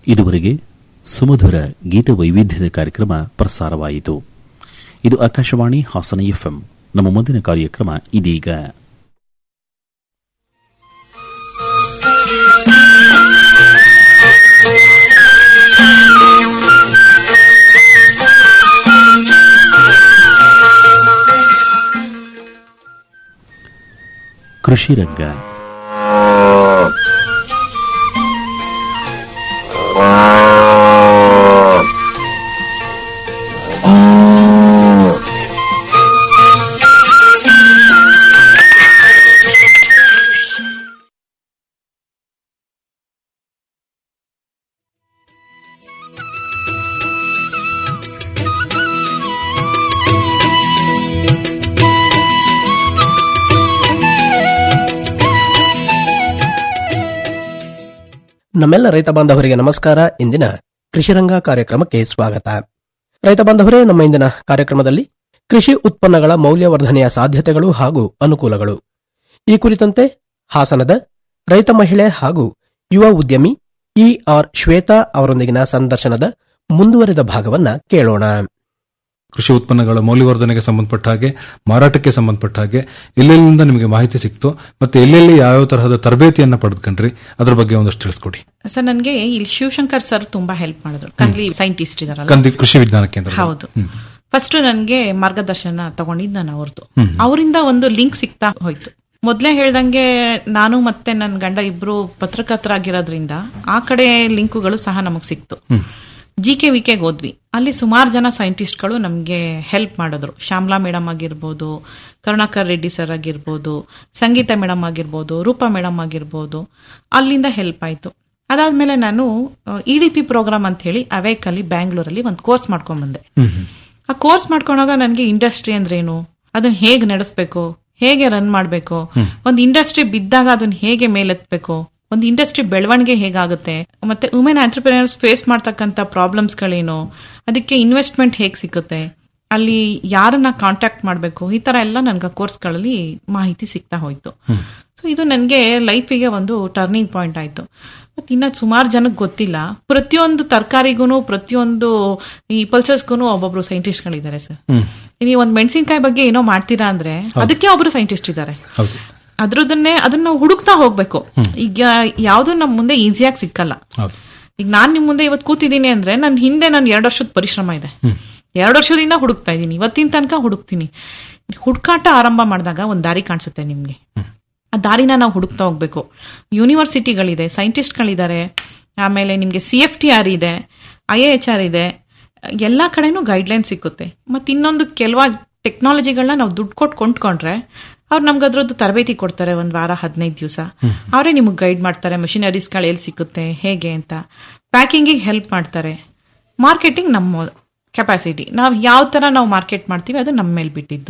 ಇದುವರೆಗೆ ಸುಮಧುರ ಗೀತ ವೈವಿಧ್ಯದ ಕಾರ್ಯಕ್ರಮ ಪ್ರಸಾರವಾಯಿತು ಇದು ಆಕಾಶವಾಣಿ ಹಾಸನ ಎಫ್ಎಂ ನಮ್ಮ ಮುಂದಿನ ಕಾರ್ಯಕ್ರಮ ಇದೀಗ ಕೃಷಿ ರಂಗ ನಮ್ಮೆಲ್ಲ ರೈತ ಬಾಂಧವರಿಗೆ ನಮಸ್ಕಾರ ಇಂದಿನ ಕೃಷಿರಂಗ ಕಾರ್ಯಕ್ರಮಕ್ಕೆ ಸ್ವಾಗತ ರೈತ ಬಾಂಧವರೇ ನಮ್ಮ ಇಂದಿನ ಕಾರ್ಯಕ್ರಮದಲ್ಲಿ ಕೃಷಿ ಉತ್ಪನ್ನಗಳ ಮೌಲ್ಯವರ್ಧನೆಯ ಸಾಧ್ಯತೆಗಳು ಹಾಗೂ ಅನುಕೂಲಗಳು ಈ ಕುರಿತಂತೆ ಹಾಸನದ ರೈತ ಮಹಿಳೆ ಹಾಗೂ ಯುವ ಉದ್ಯಮಿ ಇ ಆರ್ ಶ್ವೇತಾ ಅವರೊಂದಿಗಿನ ಸಂದರ್ಶನದ ಮುಂದುವರೆದ ಭಾಗವನ್ನ ಕೇಳೋಣ ಕೃಷಿ ಉತ್ಪನ್ನಗಳ ಮೌಲ್ಯವರ್ಧನೆಗೆ ಸಂಬಂಧಪಟ್ಟ ಹಾಗೆ ಮಾರಾಟಕ್ಕೆ ಸಂಬಂಧಪಟ್ಟ ಹಾಗೆ ಎಲ್ಲೆಲ್ಲಿಂದ ನಿಮಗೆ ಮಾಹಿತಿ ಸಿಕ್ತು ಮತ್ತೆ ಎಲ್ಲೆಲ್ಲಿ ಯಾವ್ಯಾವ ತರಹದ ತರಬೇತಿಯನ್ನ ಪಡೆದುಕೊಂಡ್ರಿ ಅದ್ರ ಬಗ್ಗೆ ಒಂದಷ್ಟು ತಿಳಿಸ್ಕೊಡಿ ಸರ್ ನನಗೆ ಇಲ್ಲಿ ಶಿವಶಂಕರ್ ಸರ್ ತುಂಬಾ ಹೆಲ್ಪ್ ಮಾಡಿದ್ರು ಕಂದ್ಲಿ ಸೈಂಟಿಸ್ಟ್ ಇದಾರಲ್ಲ ಕಂದಿ ಕೃಷಿ ವಿಜ್ಞಾನ ಕೇಂದ್ರ ಹೌದು ಫಸ್ಟ್ ನನಗೆ ಮಾರ್ಗದರ್ಶನ ತಗೊಂಡಿದ್ದು ನಾನು ಅವ್ರದ್ದು ಅವರಿಂದ ಒಂದು ಲಿಂಕ್ ಸಿಗ್ತಾ ಹೋಯ್ತು ಮೊದ್ಲೇ ಹೇಳ್ದಂಗೆ ನಾನು ಮತ್ತೆ ನನ್ನ ಗಂಡ ಇಬ್ರು ಪತ್ರಕರ್ತರಾಗಿರೋದ್ರಿಂದ ಆ ಕಡೆ ಲಿಂಕುಗಳು ಸಹ ನಮಗ್ ಸಿಕ್ತು ಜಿ ಕೆ ವಿ ಕೆಗೆ ಹೋದ್ವಿ ಅಲ್ಲಿ ಸುಮಾರು ಜನ ಸೈಂಟಿಸ್ಟ್ಗಳು ನಮಗೆ ಹೆಲ್ಪ್ ಮಾಡಿದ್ರು ಶ್ಯಾಮ್ಲಾ ಮೇಡಮ್ ಆಗಿರ್ಬೋದು ಕರುಣಾಕರ್ ರೆಡ್ಡಿ ಸರ್ ಆಗಿರ್ಬೋದು ಸಂಗೀತ ಮೇಡಮ್ ಆಗಿರ್ಬೋದು ರೂಪಾ ಮೇಡಮ್ ಆಗಿರ್ಬೋದು ಅಲ್ಲಿಂದ ಹೆಲ್ಪ್ ಆಯ್ತು ಅದಾದ್ಮೇಲೆ ನಾನು ಇ ಡಿ ಪಿ ಪ್ರೋಗ್ರಾಮ್ ಅಂತ ಹೇಳಿ ಅವೇಕ್ ಅಲ್ಲಿ ಬ್ಯಾಂಗ್ಳೂರಲ್ಲಿ ಒಂದು ಕೋರ್ಸ್ ಮಾಡ್ಕೊಂಡ್ ಬಂದೆ ಆ ಕೋರ್ಸ್ ಮಾಡ್ಕೊಂಡಾಗ ನನಗೆ ಇಂಡಸ್ಟ್ರಿ ಅಂದ್ರೇನು ಅದನ್ನ ಹೇಗ್ ನಡೆಸ್ಬೇಕು ಹೇಗೆ ರನ್ ಮಾಡ್ಬೇಕು ಒಂದು ಇಂಡಸ್ಟ್ರಿ ಬಿದ್ದಾಗ ಅದನ್ನ ಹೇಗೆ ಮೇಲೆತ್ಬೇಕು ಒಂದು ಇಂಡಸ್ಟ್ರಿ ಬೆಳವಣಿಗೆ ಹೇಗಾಗುತ್ತೆ ಮತ್ತೆ ವುಮೆನ್ ಆಂಟರ್ಪ್ರಿನರ್ಸ್ ಫೇಸ್ ಮಾಡ್ತಕ್ಕಂಥ ಪ್ರಾಬ್ಲಮ್ಸ್ಗಳೇನು ಅದಕ್ಕೆ ಇನ್ವೆಸ್ಟ್ಮೆಂಟ್ ಹೇಗ್ ಸಿಗುತ್ತೆ ಅಲ್ಲಿ ಯಾರನ್ನ ಕಾಂಟ್ಯಾಕ್ಟ್ ಮಾಡಬೇಕು ಈ ತರ ಎಲ್ಲ ನನ್ಗೆ ಕೋರ್ಸ್ಗಳಲ್ಲಿ ಮಾಹಿತಿ ಸಿಗ್ತಾ ಹೋಯ್ತು ಸೊ ಇದು ನನಗೆ ಲೈಫಿಗೆ ಒಂದು ಟರ್ನಿಂಗ್ ಪಾಯಿಂಟ್ ಆಯ್ತು ಮತ್ತೆ ಇನ್ನ ಸುಮಾರು ಜನಕ್ಕೆ ಗೊತ್ತಿಲ್ಲ ಪ್ರತಿಯೊಂದು ತರಕಾರಿಗೂ ಪ್ರತಿಯೊಂದು ಈ ಪಲ್ಸಸ್ಗೂ ಒಬ್ಬೊಬ್ರು ಸೈಂಟಿಸ್ಟ್ಗಳಿದ್ದಾರೆ ಸರ್ ನೀವು ಒಂದು ಮೆಣಸಿನಕಾಯಿ ಬಗ್ಗೆ ಏನೋ ಮಾಡ್ತೀರಾ ಅಂದ್ರೆ ಅದಕ್ಕೆ ಒಬ್ರು ಸೈಂಟಿಸ್ಟ್ ಇದ್ದಾರೆ ಹೌದು ಅದ್ರದನ್ನೇ ಅದನ್ನ ಹುಡುಕ್ತಾ ಹೋಗ್ಬೇಕು ಈಗ ಯಾವ್ದು ನಮ್ ಮುಂದೆ ಈಸಿಯಾಗಿ ಸಿಕ್ಕಲ್ಲ ಹೌದು ಈಗ ನಾನ್ ನಿಮ್ ಮುಂದೆ ಇವತ್ತು ಕೂತಿದ್ದೀನಿ ಅಂದ್ರೆ ನನ್ ಹಿಂದೆ ನನ್ ಎರಡು ವರ್ಷದ ಪರಿಶ್ರಮ ಇದೆ ಎರಡು ವರ್ಷದಿಂದ ಹುಡುಕ್ತಾ ಇದ್ದೀನಿ ಇವತ್ತಿನ ತನಕ ಹುಡುಕ್ತೀನಿ ಹುಡುಕಾಟ ಆರಂಭ ಮಾಡಿದಾಗ ಒಂದ್ ದಾರಿ ಕಾಣಿಸುತ್ತೆ ನಿಮ್ಗೆ ಆ ದಾರಿನ ನಾವು ಹುಡುಕ್ತಾ ಹೋಗ್ಬೇಕು ಯೂನಿವರ್ಸಿಟಿಗಳಿದೆ ಸೈಂಟಿಸ್ಟ್ಗಳಿದ್ದಾರೆ ಆಮೇಲೆ ನಿಮ್ಗೆ ಸಿ ಎಫ್ ಟಿ ಆರ್ ಇದೆ ಐ ಎಚ್ ಆರ್ ಇದೆ ಎಲ್ಲಾ ಕಡೆನೂ ಗೈಡ್ಲೈನ್ ಸಿಕ್ಕುತ್ತೆ ಮತ್ತೆ ಇನ್ನೊಂದು ಕೆಲವ ಟೆಕ್ನಾಲಜಿಗಳನ್ನ ನಾವು ದುಡ್ಡು ಕೊಟ್ಟು ಕೊಂಡ್ಕೊಂಡ್ರೆ ಅವ್ರು ನಮ್ಗೆ ಅದ್ರದ್ದು ತರಬೇತಿ ಕೊಡ್ತಾರೆ ಒಂದ್ ವಾರ ಹದಿನೈದು ದಿವಸ ಅವರೇ ನಿಮಗೆ ಗೈಡ್ ಮಾಡ್ತಾರೆ ಗಳು ಎಲ್ಲಿ ಸಿಕ್ಕುತ್ತೆ ಹೇಗೆ ಅಂತ ಪ್ಯಾಕಿಂಗಿಗೆ ಹೆಲ್ಪ್ ಮಾಡ್ತಾರೆ ಮಾರ್ಕೆಟಿಂಗ್ ನಮ್ಮ ಕೆಪಾಸಿಟಿ ನಾವು ಯಾವ ತರ ನಾವು ಮಾರ್ಕೆಟ್ ಮಾಡ್ತೀವಿ ಅದು ನಮ್ಮ ಮೇಲೆ ಬಿಟ್ಟಿದ್ದು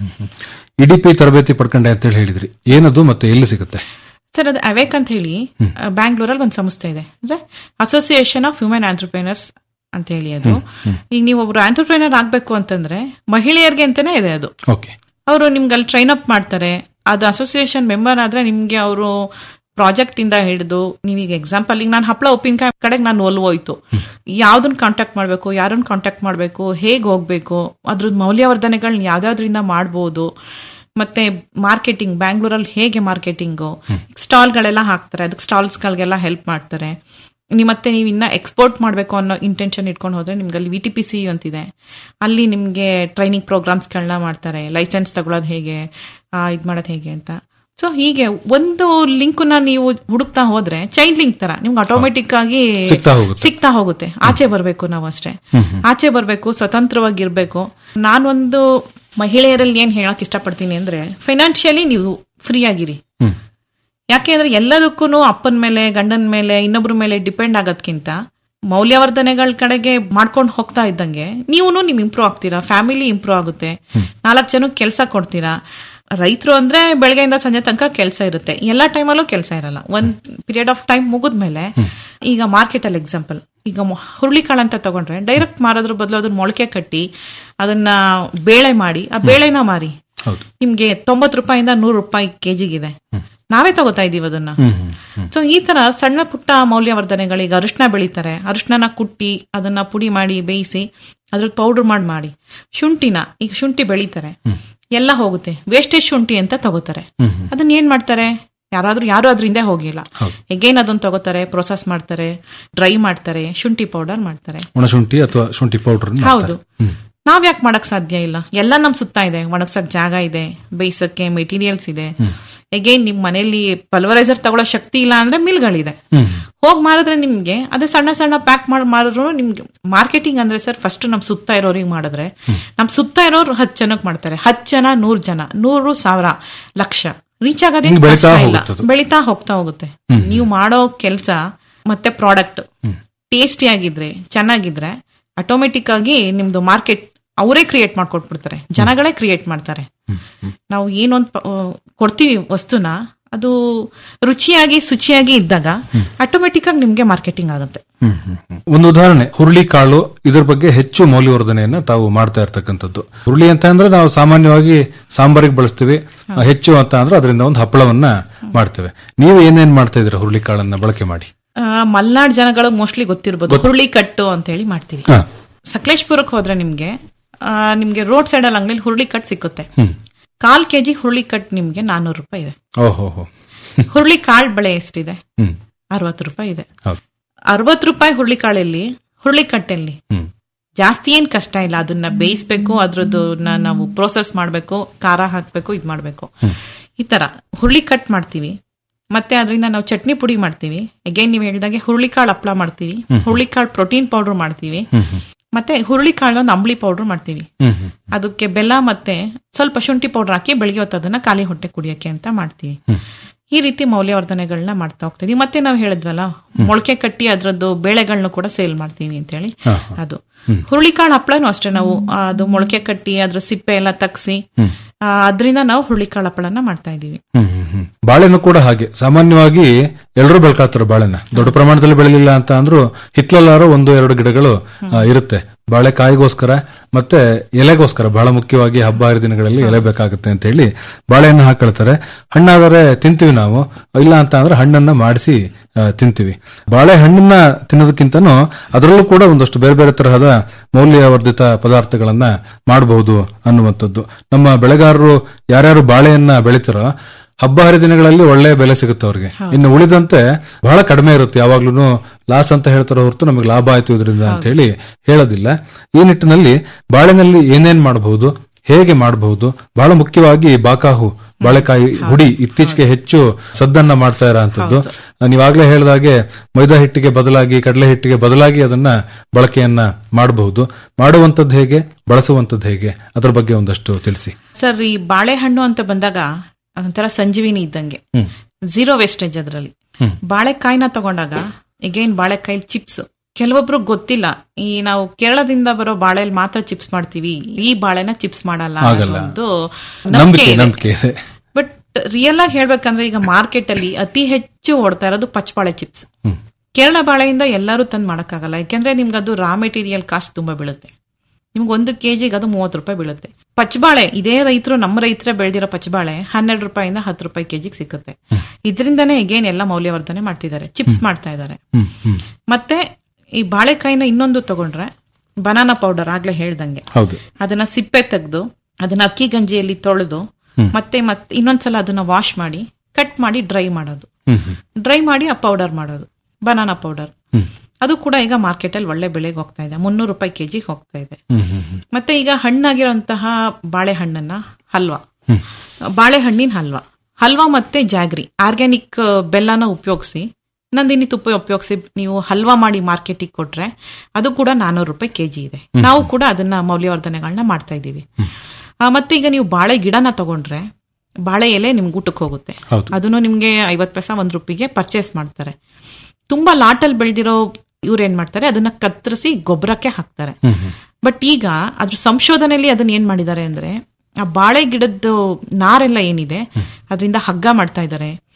ಇಡಿಪಿ ತರಬೇತಿ ಪಡ್ಕೊಂಡೆ ಅಂತ ಹೇಳಿ ಹೇಳಿದ್ರಿ ಏನದು ಮತ್ತೆ ಎಲ್ಲಿ ಸಿಗುತ್ತೆ ಸರ್ ಅದು ಅವೇಕ್ ಅಂತ ಹೇಳಿ ಬ್ಯಾಂಗ್ಳೂರಲ್ಲಿ ಒಂದು ಸಂಸ್ಥೆ ಇದೆ ಅಂದ್ರೆ ಅಸೋಸಿಯೇಷನ್ ಆಫ್ ಹ್ಯೂಮನ್ ಆಂಟರ್ಪ್ರಿನರ್ಸ್ ಅಂತ ಹೇಳಿ ಅದು ಈಗ ನೀವು ಒಬ್ರು ಆಂಟರ್ಪ್ರಿನರ್ ಆಗ್ಬೇಕು ಅಂತಂದ್ರೆ ಮಹಿಳೆಯರಿಗೆ ಅಂತಾನೆ ಇದೆ ಅದು ಓಕೆ ಅವರು ನಿಮ್ಗೆ ಅಲ್ಲಿ ಟ್ರೈನ್ ಅಪ್ ಮಾಡ್ತಾರೆ ಅದು ಅಸೋಸಿಯೇಷನ್ ಮೆಂಬರ್ ಆದ್ರೆ ನಿಮ್ಗೆ ಅವರು ಪ್ರಾಜೆಕ್ಟ್ ಇಂದ ಹಿಡಿದು ನೀವೀಗ ಎಕ್ಸಾಂಪಲ್ ಈಗ ನಾನು ಹಪ್ಪಳ ಉಪ್ಪಿನಕಾಯಿ ಕಡೆಗೆ ನಾನು ಒಲ್ವೋಯ್ತು ಯಾವ್ದನ್ನ ಕಾಂಟ್ಯಾಕ್ಟ್ ಮಾಡಬೇಕು ಯಾರನ್ನ ಕಾಂಟ್ಯಾಕ್ಟ್ ಮಾಡಬೇಕು ಹೇಗೆ ಹೋಗ್ಬೇಕು ಅದ್ರದ್ದು ಮೌಲ್ಯವರ್ಧನೆಗಳನ್ನ ಯಾವ್ದಾದ್ರಿಂದ ಮಾಡ್ಬೋದು ಮತ್ತೆ ಮಾರ್ಕೆಟಿಂಗ್ ಬ್ಯಾಂಗ್ಳೂರಲ್ಲಿ ಹೇಗೆ ಮಾರ್ಕೆಟಿಂಗು ಸ್ಟಾಲ್ಗಳೆಲ್ಲ ಹಾಕ್ತಾರೆ ಅದಕ್ಕೆ ಸ್ಟಾಲ್ಸ್ಗಳಿಗೆಲ್ಲ ಹೆಲ್ಪ್ ಮಾಡ್ತಾರೆ ನೀವು ಮತ್ತೆ ನೀವು ಇನ್ನ ಎಕ್ಸ್ಪೋರ್ಟ್ ಮಾಡಬೇಕು ಅನ್ನೋ ಇಂಟೆನ್ಷನ್ ಇಟ್ಕೊಂಡು ಹೋದ್ರೆ ನಿಮ್ಗೆ ಅಲ್ಲಿ ವಿ ಟಿ ಪಿ ಸಿ ಅಂತಿದೆ ಅಲ್ಲಿ ನಿಮ್ಗೆ ಟ್ರೈನಿಂಗ್ ಪ್ರೋಗ್ರಾಮ್ಸ್ಗಳನ್ನ ಮಾಡ್ತಾರೆ ಲೈಸೆನ್ಸ್ ತಗೊಳ್ಳೋದು ಹೇಗೆ ಇದು ಮಾಡೋದು ಹೇಗೆ ಅಂತ ಸೊ ಹೀಗೆ ಒಂದು ಲಿಂಕ್ನ ನೀವು ಹುಡುಕ್ತಾ ಹೋದ್ರೆ ಚೈನ್ ಲಿಂಕ್ ತರ ನಿಮ್ಗೆ ಆಟೋಮೆಟಿಕ್ ಆಗಿ ಸಿಗ್ತಾ ಹೋಗುತ್ತೆ. ಸಿಗ್ತಾ ಹೋಗುತ್ತೆ ಆಚೆ ಬರ್ಬೇಕು ನಾವು ಅಷ್ಟೇ ಆಚೆ ಬರ್ಬೇಕು ಸ್ವತಂತ್ರವಾಗಿರ್ಬೇಕು ನಾನೊಂದು ಮಹಿಳೆಯರಲ್ಲಿ ಏನ್ ಹೇಳಕ್ ಇಷ್ಟಪಡ್ತೀನಿ ಅಂದ್ರೆ ಫೈನಾನ್ಷಿಯಲಿ ನೀವು ಫ್ರೀ ಆಗಿರಿ ಹ್ಮ್ ಯಾಕೆ ಅಂದ್ರೆ ಎಲ್ಲದಕ್ಕೂ ಅಪ್ಪನ ಮೇಲೆ ಗಂಡನ ಮೇಲೆ ಇನ್ನೊಬ್ರ ಮೇಲೆ ಡಿಪೆಂಡ್ ಆಗೋದ್ಕಿಂತ ಮೌಲ್ಯವರ್ಧನೆಗಳ ಕಡೆಗೆ ಮಾಡ್ಕೊಂಡು ಹೋಗ್ತಾ ಇದ್ದಂಗೆ ನೀವು ನಿಮ್ ಇಂಪ್ರೂವ್ ಆಗ್ತೀರಾ ಫ್ಯಾಮಿಲಿ ಇಂಪ್ರೂವ್ ಆಗುತ್ತೆ ನಾಲ್ಕು ಜನಕ್ಕೆ ಕೆಲಸ ಕೊಡ್ತೀರಾ ರೈತರು ಅಂದ್ರೆ ಬೆಳಗ್ಗೆಯಿಂದ ಸಂಜೆ ತನಕ ಕೆಲಸ ಇರುತ್ತೆ ಎಲ್ಲಾ ಟೈಮಲ್ಲೂ ಕೆಲಸ ಇರಲ್ಲ ಒಂದ್ ಪೀರಿಯಡ್ ಆಫ್ ಟೈಮ್ ಮುಗಿದ್ಮೇಲೆ ಈಗ ಮಾರ್ಕೆಟ್ ಅಲ್ಲಿ ಎಕ್ಸಾಂಪಲ್ ಈಗ ಮೊ- ಹುರುಳಿಕಾಳು ಅಂತ ತಗೊಂಡ್ರೆ ಡೈರೆಕ್ಟ್ ಮಾರೋದ್ರ ಬದಲು ಅದನ್ನ ಮೊಳಕೆ ಕಟ್ಟಿ ಅದನ್ನ ಬೇಳೆ ಮಾಡಿ ಆ ಬೇಳೆನ ಮಾರಿ ಹೌದು ನಿಮ್ಗೆ ತೊಂಬತ್ ರೂಪಾಯಿಂದ ನೂರು ರೂಪಾಯಿ ಕೆಜಿಗಿದೆ ನಾವೇ ತಗೋತಾ ಇದೀವಿ ಅದನ್ನ ಸೊ ಈ ತರ ಸಣ್ಣ ಪುಟ್ಟ ಮೌಲ್ಯವರ್ಧನೆಗಳಿಗೆ ಅರಿಶಿನ ಬೆಳಿತಾರೆ ಅರಿಶಿನ ಕುಟ್ಟಿ ಅದನ್ನ ಪುಡಿ ಮಾಡಿ ಬೇಯಿಸಿ ಅದ್ರಲ್ಲಿ ಪೌಡರ್ ಮಾಡಿ ಮಾಡಿ ಶುಂಠಿನ ಈಗ ಶುಂಠಿ ಬೆಳಿತಾರೆ ಎಲ್ಲ ಹೋಗುತ್ತೆ ವೇಸ್ಟೇಜ್ ಶುಂಠಿ ಅಂತ ತಗೋತಾರೆ ಅದನ್ನ ಏನ್ ಮಾಡ್ತಾರೆ ಯಾರಾದ್ರೂ ಯಾರು ಅದರಿಂದ ಹೋಗಿಲ್ಲ ಎಗೇನ್ ಅದನ್ನ ತಗೋತಾರೆ ಪ್ರೊಸೆಸ್ ಮಾಡ್ತಾರೆ ಡ್ರೈ ಮಾಡ್ತಾರೆ ಶುಂಠಿ ಪೌಡರ್ ಮಾಡ್ತಾರೆ ಒಣಶುಂಠಿ ಅಥವಾ ಶುಂಠಿ ಪೌಡರ್ ಹೌದು ನಾವ್ ಯಾಕೆ ಮಾಡಕ್ ಸಾಧ್ಯ ಇಲ್ಲ ಎಲ್ಲ ನಮ್ ಸುತ್ತ ಇದೆ ಒಣಗ್ಸಕ್ ಜಾಗ ಇದೆ ಬೇಯಿಸಕ್ಕೆ ಮೆಟೀರಿಯಲ್ಸ್ ಇದೆ ಎಗೇನ್ ನಿಮ್ ಮನೆಯಲ್ಲಿ ಪಲ್ವರೈಸರ್ ತಗೊಳ್ಳೋ ಶಕ್ತಿ ಇಲ್ಲ ಅಂದ್ರೆ ಮಿಲ್ಗಳಿದೆ ಹೋಗ್ ಮಾರಿದ್ರೆ ನಿಮ್ಗೆ ಅದೇ ಸಣ್ಣ ಸಣ್ಣ ಪ್ಯಾಕ್ ಮಾಡಿ ಮಾಡಿದ್ರು ನಿಮ್ಗೆ ಮಾರ್ಕೆಟಿಂಗ್ ಅಂದ್ರೆ ಸರ್ ಫಸ್ಟ್ ನಮ್ ಸುತ್ತ ಇರೋರಿಗೆ ಮಾಡಿದ್ರೆ ನಮ್ ಸುತ್ತ ಇರೋರು ಹತ್ತು ಜನಕ್ ಮಾಡ್ತಾರೆ ಹತ್ತು ಜನ ನೂರ್ ಜನ ನೂರು ಸಾವಿರ ಲಕ್ಷ ರೀಚ್ ಆಗೋದೇನು ಹಿಂಗ್ ಬೆಳೀತಾ ಕಷ್ಟ ಇಲ್ಲ ಹೋಗುತ್ತೆ ಅದು. ಬೆಳೀತಾ ಹೋಗ್ತಾ ಹೋಗುತ್ತೆ ನೀವು ಮಾಡೋ ಕೆಲಸ ಮತ್ತೆ ಪ್ರಾಡಕ್ಟ್ ಟೇಸ್ಟಿ ಆಗಿದ್ರೆ ಚೆನ್ನಾಗಿದ್ರೆ ಆಟೋಮೆಟಿಕ್ ಆಗಿ ನಿಮ್ದು ಮಾರ್ಕೆಟ್ ಅವರೇ ಕ್ರಿಯೇಟ್ ಮಾಡ್ಕೊಟ್ಬಿಡ್ತಾರೆ ಜನಗಳೇ ಕ್ರಿಯೇಟ್ ಮಾಡ್ತಾರೆ ನಾವು ಏನೊಂದ್ ಪ- ಆ, ಕೊಡ್ತೀವಿ ವಸ್ತುನ ಅದು ರುಚಿಯಾಗಿ ಶುಚಿಯಾಗಿ ಇದ್ದಾಗ ಆಟೋಮೆಟಿಕ್ ಆಗಿ ನಿಮ್ಗೆ ಮಾರ್ಕೆಟಿಂಗ್ ಆಗುತ್ತೆ ಒಂದು ಉದಾಹರಣೆ ಹುರುಳಿ ಕಾಳು ಇದ್ರ ಬಗ್ಗೆ ಹೆಚ್ಚು ಮೌಲ್ಯವರ್ಧನೆಯನ್ನ ತಾವು ಮಾಡ್ತಾ ಇರ್ತಕ್ಕಂಥದ್ದು ಹುರುಳಿ ಅಂತ ಅಂದ್ರೆ ನಾವು ಸಾಮಾನ್ಯವಾಗಿ ಸಾಂಬಾರಿಗೆ ಬಳಸ್ತೀವಿ ಹೆಚ್ಚು ಅಂತ ಅಂದ್ರೆ ಅದರಿಂದ ಒಂದು ಹಪ್ಪಳವನ್ನ ಮಾಡ್ತೇವೆ ನೀವು ಏನೇನ್ ಮಾಡ್ತಾ ಇದ್ದೀರಾ ಹುರುಳಿ ಕಾಳನ್ನ ಬಳಕೆ ಮಾಡಿ ಆ, ಮಲ್ನಾಡ್ ಜನಗಳು ಮೋಸ್ಟ್ಲಿ ಗೊತ್ತಿರ್ಬೋದು ಹುರುಳಿ ಕಟ್ಟು ಅಂತ ಹೇಳಿ ಮಾಡ್ತೀವಿ ಹಾ. ಸಕಲೇಶ್ಪುರಕ್ಕೆ ಹೋದ್ರೆ ನಿಮ್ಗೆ ಆ, ನಿಮ್ಗೆ ರೋಡ್ ಸೈಡ್ ಅಲ್ಲಿ ಅಂಗಡಿ ಹುರುಳಿ ಕಟ್ ಸಿಕ್ಕುತ್ತೆ ಕಾಲ್ ಕೆಜಿ ಹುರುಳಿ ಕಟ್ ನಿಮ್ಗೆ ನಾನೂರು ರೂಪಾಯಿ ಇದೆ ಓಹೋ ಹೋ ಹುರುಳಿ ಕಾಳ್ ಬೆಳೆ ಎಷ್ಟಿದೆ ಹ್ಮ್ ಅರವತ್ತು ರೂಪಾಯಿ ಇದೆ ಹೌದು ಅರವತ್ತು ರೂಪಾಯಿ ಹುರುಳಿ ಕಾಳಲ್ಲಿ ಹುರುಳಿ ಕಟ್ಟಲ್ಲಿ ಹ್ಮ್ ಜಾಸ್ತಿ ಏನ್ ಕಷ್ಟ ಇಲ್ಲ ಅದನ್ನ ಬೇಯಿಸ್ಬೇಕು ಅದ್ರದ್ದು ನಾವು ಪ್ರೋಸೆಸ್ ಮಾಡ್ಬೇಕು ಖಾರ ಹಾಕ್ಬೇಕು ಇದ್ ಮಾಡ್ಬೇಕು ಈ ತರ ಹುರುಳಿ ಕಟ್ ಮಾಡ್ತೀವಿ ಮತ್ತೆ ಅದರಿಂದ ನಾವು ಚಟ್ನಿ ಪುಡಿ ಮಾಡ್ತೀವಿ ಅಗೇನ್ ನೀವು ಹೇಳ್ದಾಗೆ ಹುರುಳಿಕಾಳು ಹಪ್ಳ ಮಾಡ್ತೀವಿ ಹುರುಳಿಕಾಳು ಪ್ರೋಟೀನ್ ಪೌಡರ್ ಮಾಡ್ತೀವಿ ಮತ್ತೆ ಹುರುಳಿಕಾಳು ಒಂದು ಅಂಬ್ಲಿ ಪೌಡರ್ ಮಾಡ್ತೀವಿ ಹ್ಮ್ ಹ್ಮ್ ಅದಕ್ಕೆ ಬೆಲ್ಲ ಮತ್ತೆ ಸ್ವಲ್ಪ ಶುಂಠಿ ಪೌಡರ್ ಹಾಕಿ ಬೆಳಿಗ್ಗೆ ಹೊತ್ತು ಅದನ್ನ ಖಾಲಿ ಹೊಟ್ಟೆ ಕುಡಿಯಕ್ಕೆ ಅಂತ ಮಾಡ್ತೀವಿ ಈ ರೀತಿ ಮೌಲ್ಯವರ್ಧನೆಗಳನ್ನ ಮಾಡ್ತಾ ಹೋಗ್ತೀವಿ ಮತ್ತೆ ನಾವು ಹೇಳಿದ್ವಲ್ಲ ಮೊಳಕೆ ಕಟ್ಟಿ ಅದ್ರದ್ದು ಬೇಳೆಗಳನ್ನ ಕೂಡ ಸೇಲ್ ಮಾಡ್ತೀವಿ ಅಂತ ಹೇಳಿ ಅದು ಹುರುಳಿಕಾಳು ಹಪ್ಪಳನು ಅಷ್ಟೇ ನಾವು ಆ, ಅದು ಮೊಳಕೆ ಕಟ್ಟಿ ಅದ್ರ ಸಿಪ್ಪೆ ಎಲ್ಲ ತಗ್ಸಿ ಅದರಿಂದ ನಾವು ಹುರುಳಿಕಾಳು ಹಪ್ಪಳನ ಮಾಡ್ತಾ ಇದೀವಿ ಹ್ಮ್, ಹ್ಮ್, ಹ್ಮ್. ಬಾಳೆನು ಕೂಡ ಹಾಗೆ ಸಾಮಾನ್ಯವಾಗಿ ಎಲ್ಲರೂ ಬೆಳ್ಕಾತಾರೆ ಬಾಳೆನ ದೊಡ್ಡ ಪ್ರಮಾಣದಲ್ಲಿ ಬೆಳೆಲಿಲ್ಲ ಅಂತ ಅಂದ್ರೂ ಹಿತ್ಲಲ್ಲಾರು ಒಂದು ಎರಡು ಗಿಡಗಳು ಆ, ಇರುತ್ತೆ ಬಾಳೆಕಾಯಿಗೋಸ್ಕರ ಮತ್ತೆ ಎಲೆಗೋಸ್ಕರ ಬಹಳ ಮುಖ್ಯವಾಗಿ ಹಬ್ಬ ಹರಿದಿನಗಳಲ್ಲಿ ಎಲೆ ಬೇಕಾಗುತ್ತೆ ಅಂತ ಹೇಳಿ ಬಾಳೆಹಣ್ಣು ಹಾಕೊಳ್ತಾರೆ ಹಣ್ಣಾದರೆ ತಿಂತೀವಿ ನಾವು ಇಲ್ಲ ಅಂತ ಅಂದ್ರೆ ಹಣ್ಣನ್ನ ಮಾಡಿಸಿ ಆ, ತಿಂತೀವಿ ಬಾಳೆಹಣ್ಣನ್ನ ತಿನ್ನೋದಕ್ಕಿಂತನೂ ಅದರಲ್ಲೂ ಕೂಡ ಒಂದಷ್ಟು ಬೇರೆ ಬೇರೆ ತರಹದ ಮೌಲ್ಯವರ್ಧಿತ ಪದಾರ್ಥಗಳನ್ನ ಮಾಡಬಹುದು ಅನ್ನುವಂಥದ್ದು ನಮ್ಮ ಬೆಳೆಗಾರರು ಯಾರ್ಯಾರು ಬಾಳೆಯನ್ನ ಬೆಳಿತಾರೋ ಹಬ್ಬ ಹರಿದಿನಗಳಲ್ಲಿ ಒಳ್ಳೆ ಬೆಲೆ ಸಿಗುತ್ತೆ ಅವ್ರಿಗೆ ಇನ್ನು ಉಳಿದಂತೆ ಬಹಳ ಕಡಿಮೆ ಇರುತ್ತೆ ಯಾವಾಗ್ಲೂ ಲಾಸ್ ಅಂತ ಹೇಳ್ತಾರೋ ಹೊರತು ನಮಗೆ ಲಾಭ ಆಯ್ತು ಇದರಿಂದ ಅಂತ ಹೇಳಿ ಹೇಳೋದಿಲ್ಲ ಈ ನಿಟ್ಟಿನಲ್ಲಿ ಬಾಳೆನಲ್ಲಿ ಏನೇನ್ ಮಾಡಬಹುದು ಹೇಗೆ ಮಾಡಬಹುದು ಬಹಳ ಮುಖ್ಯವಾಗಿ ಬಾಕಾಹು ಬಾಳೆಕಾಯಿ ಹುಡಿ ಇತ್ತೀಚೆಗೆ ಹೆಚ್ಚು ಸದ್ದನ್ನ ಮಾಡ್ತಾ ಇರೋಂಥದ್ದು ನೀವಾಗ್ಲೇ ಹೇಳಿದಾಗೆ ಮೈದಾ ಹಿಟ್ಟಿಗೆ ಬದಲಾಗಿ ಕಡಲೆ ಹಿಟ್ಟಿಗೆ ಬದಲಾಗಿ ಅದನ್ನ ಬಳಕೆಯನ್ನ ಮಾಡಬಹುದು ಮಾಡುವಂತದ್ದು ಹೇಗೆ ಬಳಸುವಂತದ್ದು ಹೇಗೆ ಅದ್ರ ಬಗ್ಗೆ ಒಂದಷ್ಟು ತಿಳಿಸಿ ಸರ್ ಈ ಬಾಳೆಹಣ್ಣು ಅಂತ ಬಂದಾಗ ಒಂಥರ ಸಂಜೀವಿನಿ ಇದ್ದಂಗೆ ಝೀರೋ ವೇಸ್ಟೇಜ್ ಅದರಲ್ಲಿ ಬಾಳೆಕಾಯಿನ ತಗೊಂಡಾಗ ಈಗೇನ್ ಬಾಳೆಕಾಯಿ ಚಿಪ್ಸ್ ಕೆಲವೊಬ್ರು ಗೊತ್ತಿಲ್ಲ ಈ ನಾವು ಕೇರಳದಿಂದ ಬರೋ ಬಾಳೆಲ್ ಮಾತ್ರ ಚಿಪ್ಸ್ ಮಾಡ್ತೀವಿ ಈ ಬಾಳೆನ ಚಿಪ್ಸ್ ಮಾಡಲ್ಲ ಆಗಲ್ಲ. ಅನ್ನೋದು ನಂಬಿಕೆ ಇದೆ. ನಂಬಿಕೆ ಇದೆ ಬಟ್ ರಿಯಲ್ ಆಗಿ ಹೇಳ್ಬೇಕಂದ್ರೆ ಈಗ ಮಾರ್ಕೆಟ್ ಅಲ್ಲಿ ಅತಿ ಹೆಚ್ಚು ಓಡ್ತಾ ಇರೋದು ಪಚ್ಚಬಾಳೆ ಚಿಪ್ಸ್ ಕೇರಳ ಬಾಳೆಯಿಂದ ಎಲ್ಲರೂ ತಂದು ಮಾಡಕ್ಕಾಗಲ್ಲ ಯಾಕೆಂದ್ರೆ ನಿಮ್ಗೆ ಅದು ರಾ ಮೆಟೀರಿಯಲ್ ಕಾಸ್ಟ್ ತುಂಬಾ ಬೀಳುತ್ತೆ ನಿಮ್ಗೆ ಒಂದು ಕೆಜಿಗೆ ಅದು ಮೂವತ್ತು ರೂಪಾಯಿ ಬೀಳುತ್ತೆ ಪಚ್ಚಬಾಳೆ ಇದೇ ರೈತರು ನಮ್ಮ ರೈತರೇ ಬೆಳೆದಿರೋ ಪಚ್ಚಬಾಳೆ ಹನ್ನೆರಡು ರೂಪಾಯಿಂದ ಹತ್ತು ರೂಪಾಯಿ ಕೆಜಿಗೆ ಸಿಗುತ್ತೆ ಇದರಿಂದನೇ ಈಗೇನ್ ಎಲ್ಲ ಮೌಲ್ಯವರ್ಧನೆ ಮಾಡ್ತಿದ್ದಾರೆ ಚಿಪ್ಸ್ ಮಾಡ್ತಾ ಇದ್ದಾರೆ ಹ್ಮ್ ಹ್ಮ್ ಮತ್ತೆ ಈ ಬಾಳೆಕಾಯಿನ ಇನ್ನೊಂದು ತಗೊಂಡ್ರೆ ಬನಾನಾ ಪೌಡರ್ ಆಗ್ಲೇ ಹೇಳ್ದಂಗೆ ಹೌದು ಅದನ್ನ ಸಿಪ್ಪೆ ತೆಗೆದು ಅದನ್ನ ಅಕ್ಕಿ ಗಂಜಿಯಲ್ಲಿ ತೊಳೆದು ಮತ್ತೆ ಮತ್ತೆ ಇನ್ನೊಂದ್ಸಲ ಅದನ್ನ ವಾಶ್ ಮಾಡಿ ಕಟ್ ಮಾಡಿ ಡ್ರೈ ಮಾಡೋದು ಹ್ಮ್ ಹ್ಮ್ ಡ್ರೈ ಮಾಡಿ ಆ ಪೌಡರ್ ಮಾಡೋದು ಬನಾನಾ ಪೌಡರ್ ಅದು ಕೂಡ ಈಗ ಮಾರ್ಕೆಟ್ ಅಲ್ಲಿ ಒಳ್ಳೆ ಬೆಲೆಗೆ ಹೋಗ್ತಾ ಇದೆ ಮುನ್ನೂರು ರೂಪಾಯಿ ಕೆಜಿಗೆ ಹೋಗ್ತಾ ಇದೆ ಹ್ಮ್ ಹ್ಮ್ ಹ್ಮ್ ಮತ್ತೆ ಈಗ ಹಣ್ಣಾಗಿರೋಂತಹ ಬಾಳೆಹಣ್ಣನ್ನ ಹಲ್ವಾ ಬಾಳೆಹಣ್ಣಿನ ಹಲ್ವಾ ಹಲ್ವಾ ಮತ್ತೆ ಜಾಗ್ರಿ ಆರ್ಗ್ಯಾನಿಕ್ ಬೆಲ್ಲನ ಉಪಯೋಗಿಸಿ ನಂದಿನಿ ತುಪ್ಪ ಉಪಯೋಗಿಸಿ ನೀವು ಹಲ್ವಾ ಮಾಡಿ ಮಾರ್ಕೆಟಿಗೆ ಕೊಟ್ರೆ ಅದು ಕೂಡ ನಾನೂರು ರೂಪಾಯಿ ಕೆಜಿ ಇದೆ ನಾವು ಕೂಡ ಅದನ್ನ ಮೌಲ್ಯವರ್ಧನೆಗಳನ್ನ ಮಾಡ್ತಾ ಇದೀವಿ ಆ, ಮತ್ತೆ ಈಗ ನೀವು ಬಾಳೆ ಗಿಡನ ತಗೊಂಡ್ರೆ ಬಾಳೆ ಎಲೆ ನಿಮ್ಗೆ ಊಟಕ್ಕೆ ಹೋಗುತ್ತೆ ಹೌದು. ಅದನ್ನು ನಿಮ್ಗೆ ಐವತ್ ಪೈಸಾ ಒಂದ್ ರೂಪಿಗೆ ಪರ್ಚೇಸ್ ಮಾಡ್ತಾರೆ ತುಂಬಾ ಲಾಟಲ್ ಬೆಳೆದಿರೋ ಇವ್ರು ಏನ್ ಮಾಡ್ತಾರೆ ಅದನ್ನ ಕತ್ತರಿಸಿ ಗೊಬ್ಬರಕ್ಕೆ ಹಾಕ್ತಾರೆ ಬಟ್ ಈಗ ಅದ್ರ ಸಂಶೋಧನೆಯಲ್ಲಿ ಅದನ್ನ ಏನ್ ಮಾಡಿದ್ದಾರೆ ಅಂದ್ರೆ ಆ ಬಾಳೆ ಗಿಡದ ನಾರೆಲ್ಲ ಏನಿದೆ ಅದರಿಂದ ಹಗ್ಗ ಮಾಡ್ತಾ ಇದ್ದಾರೆ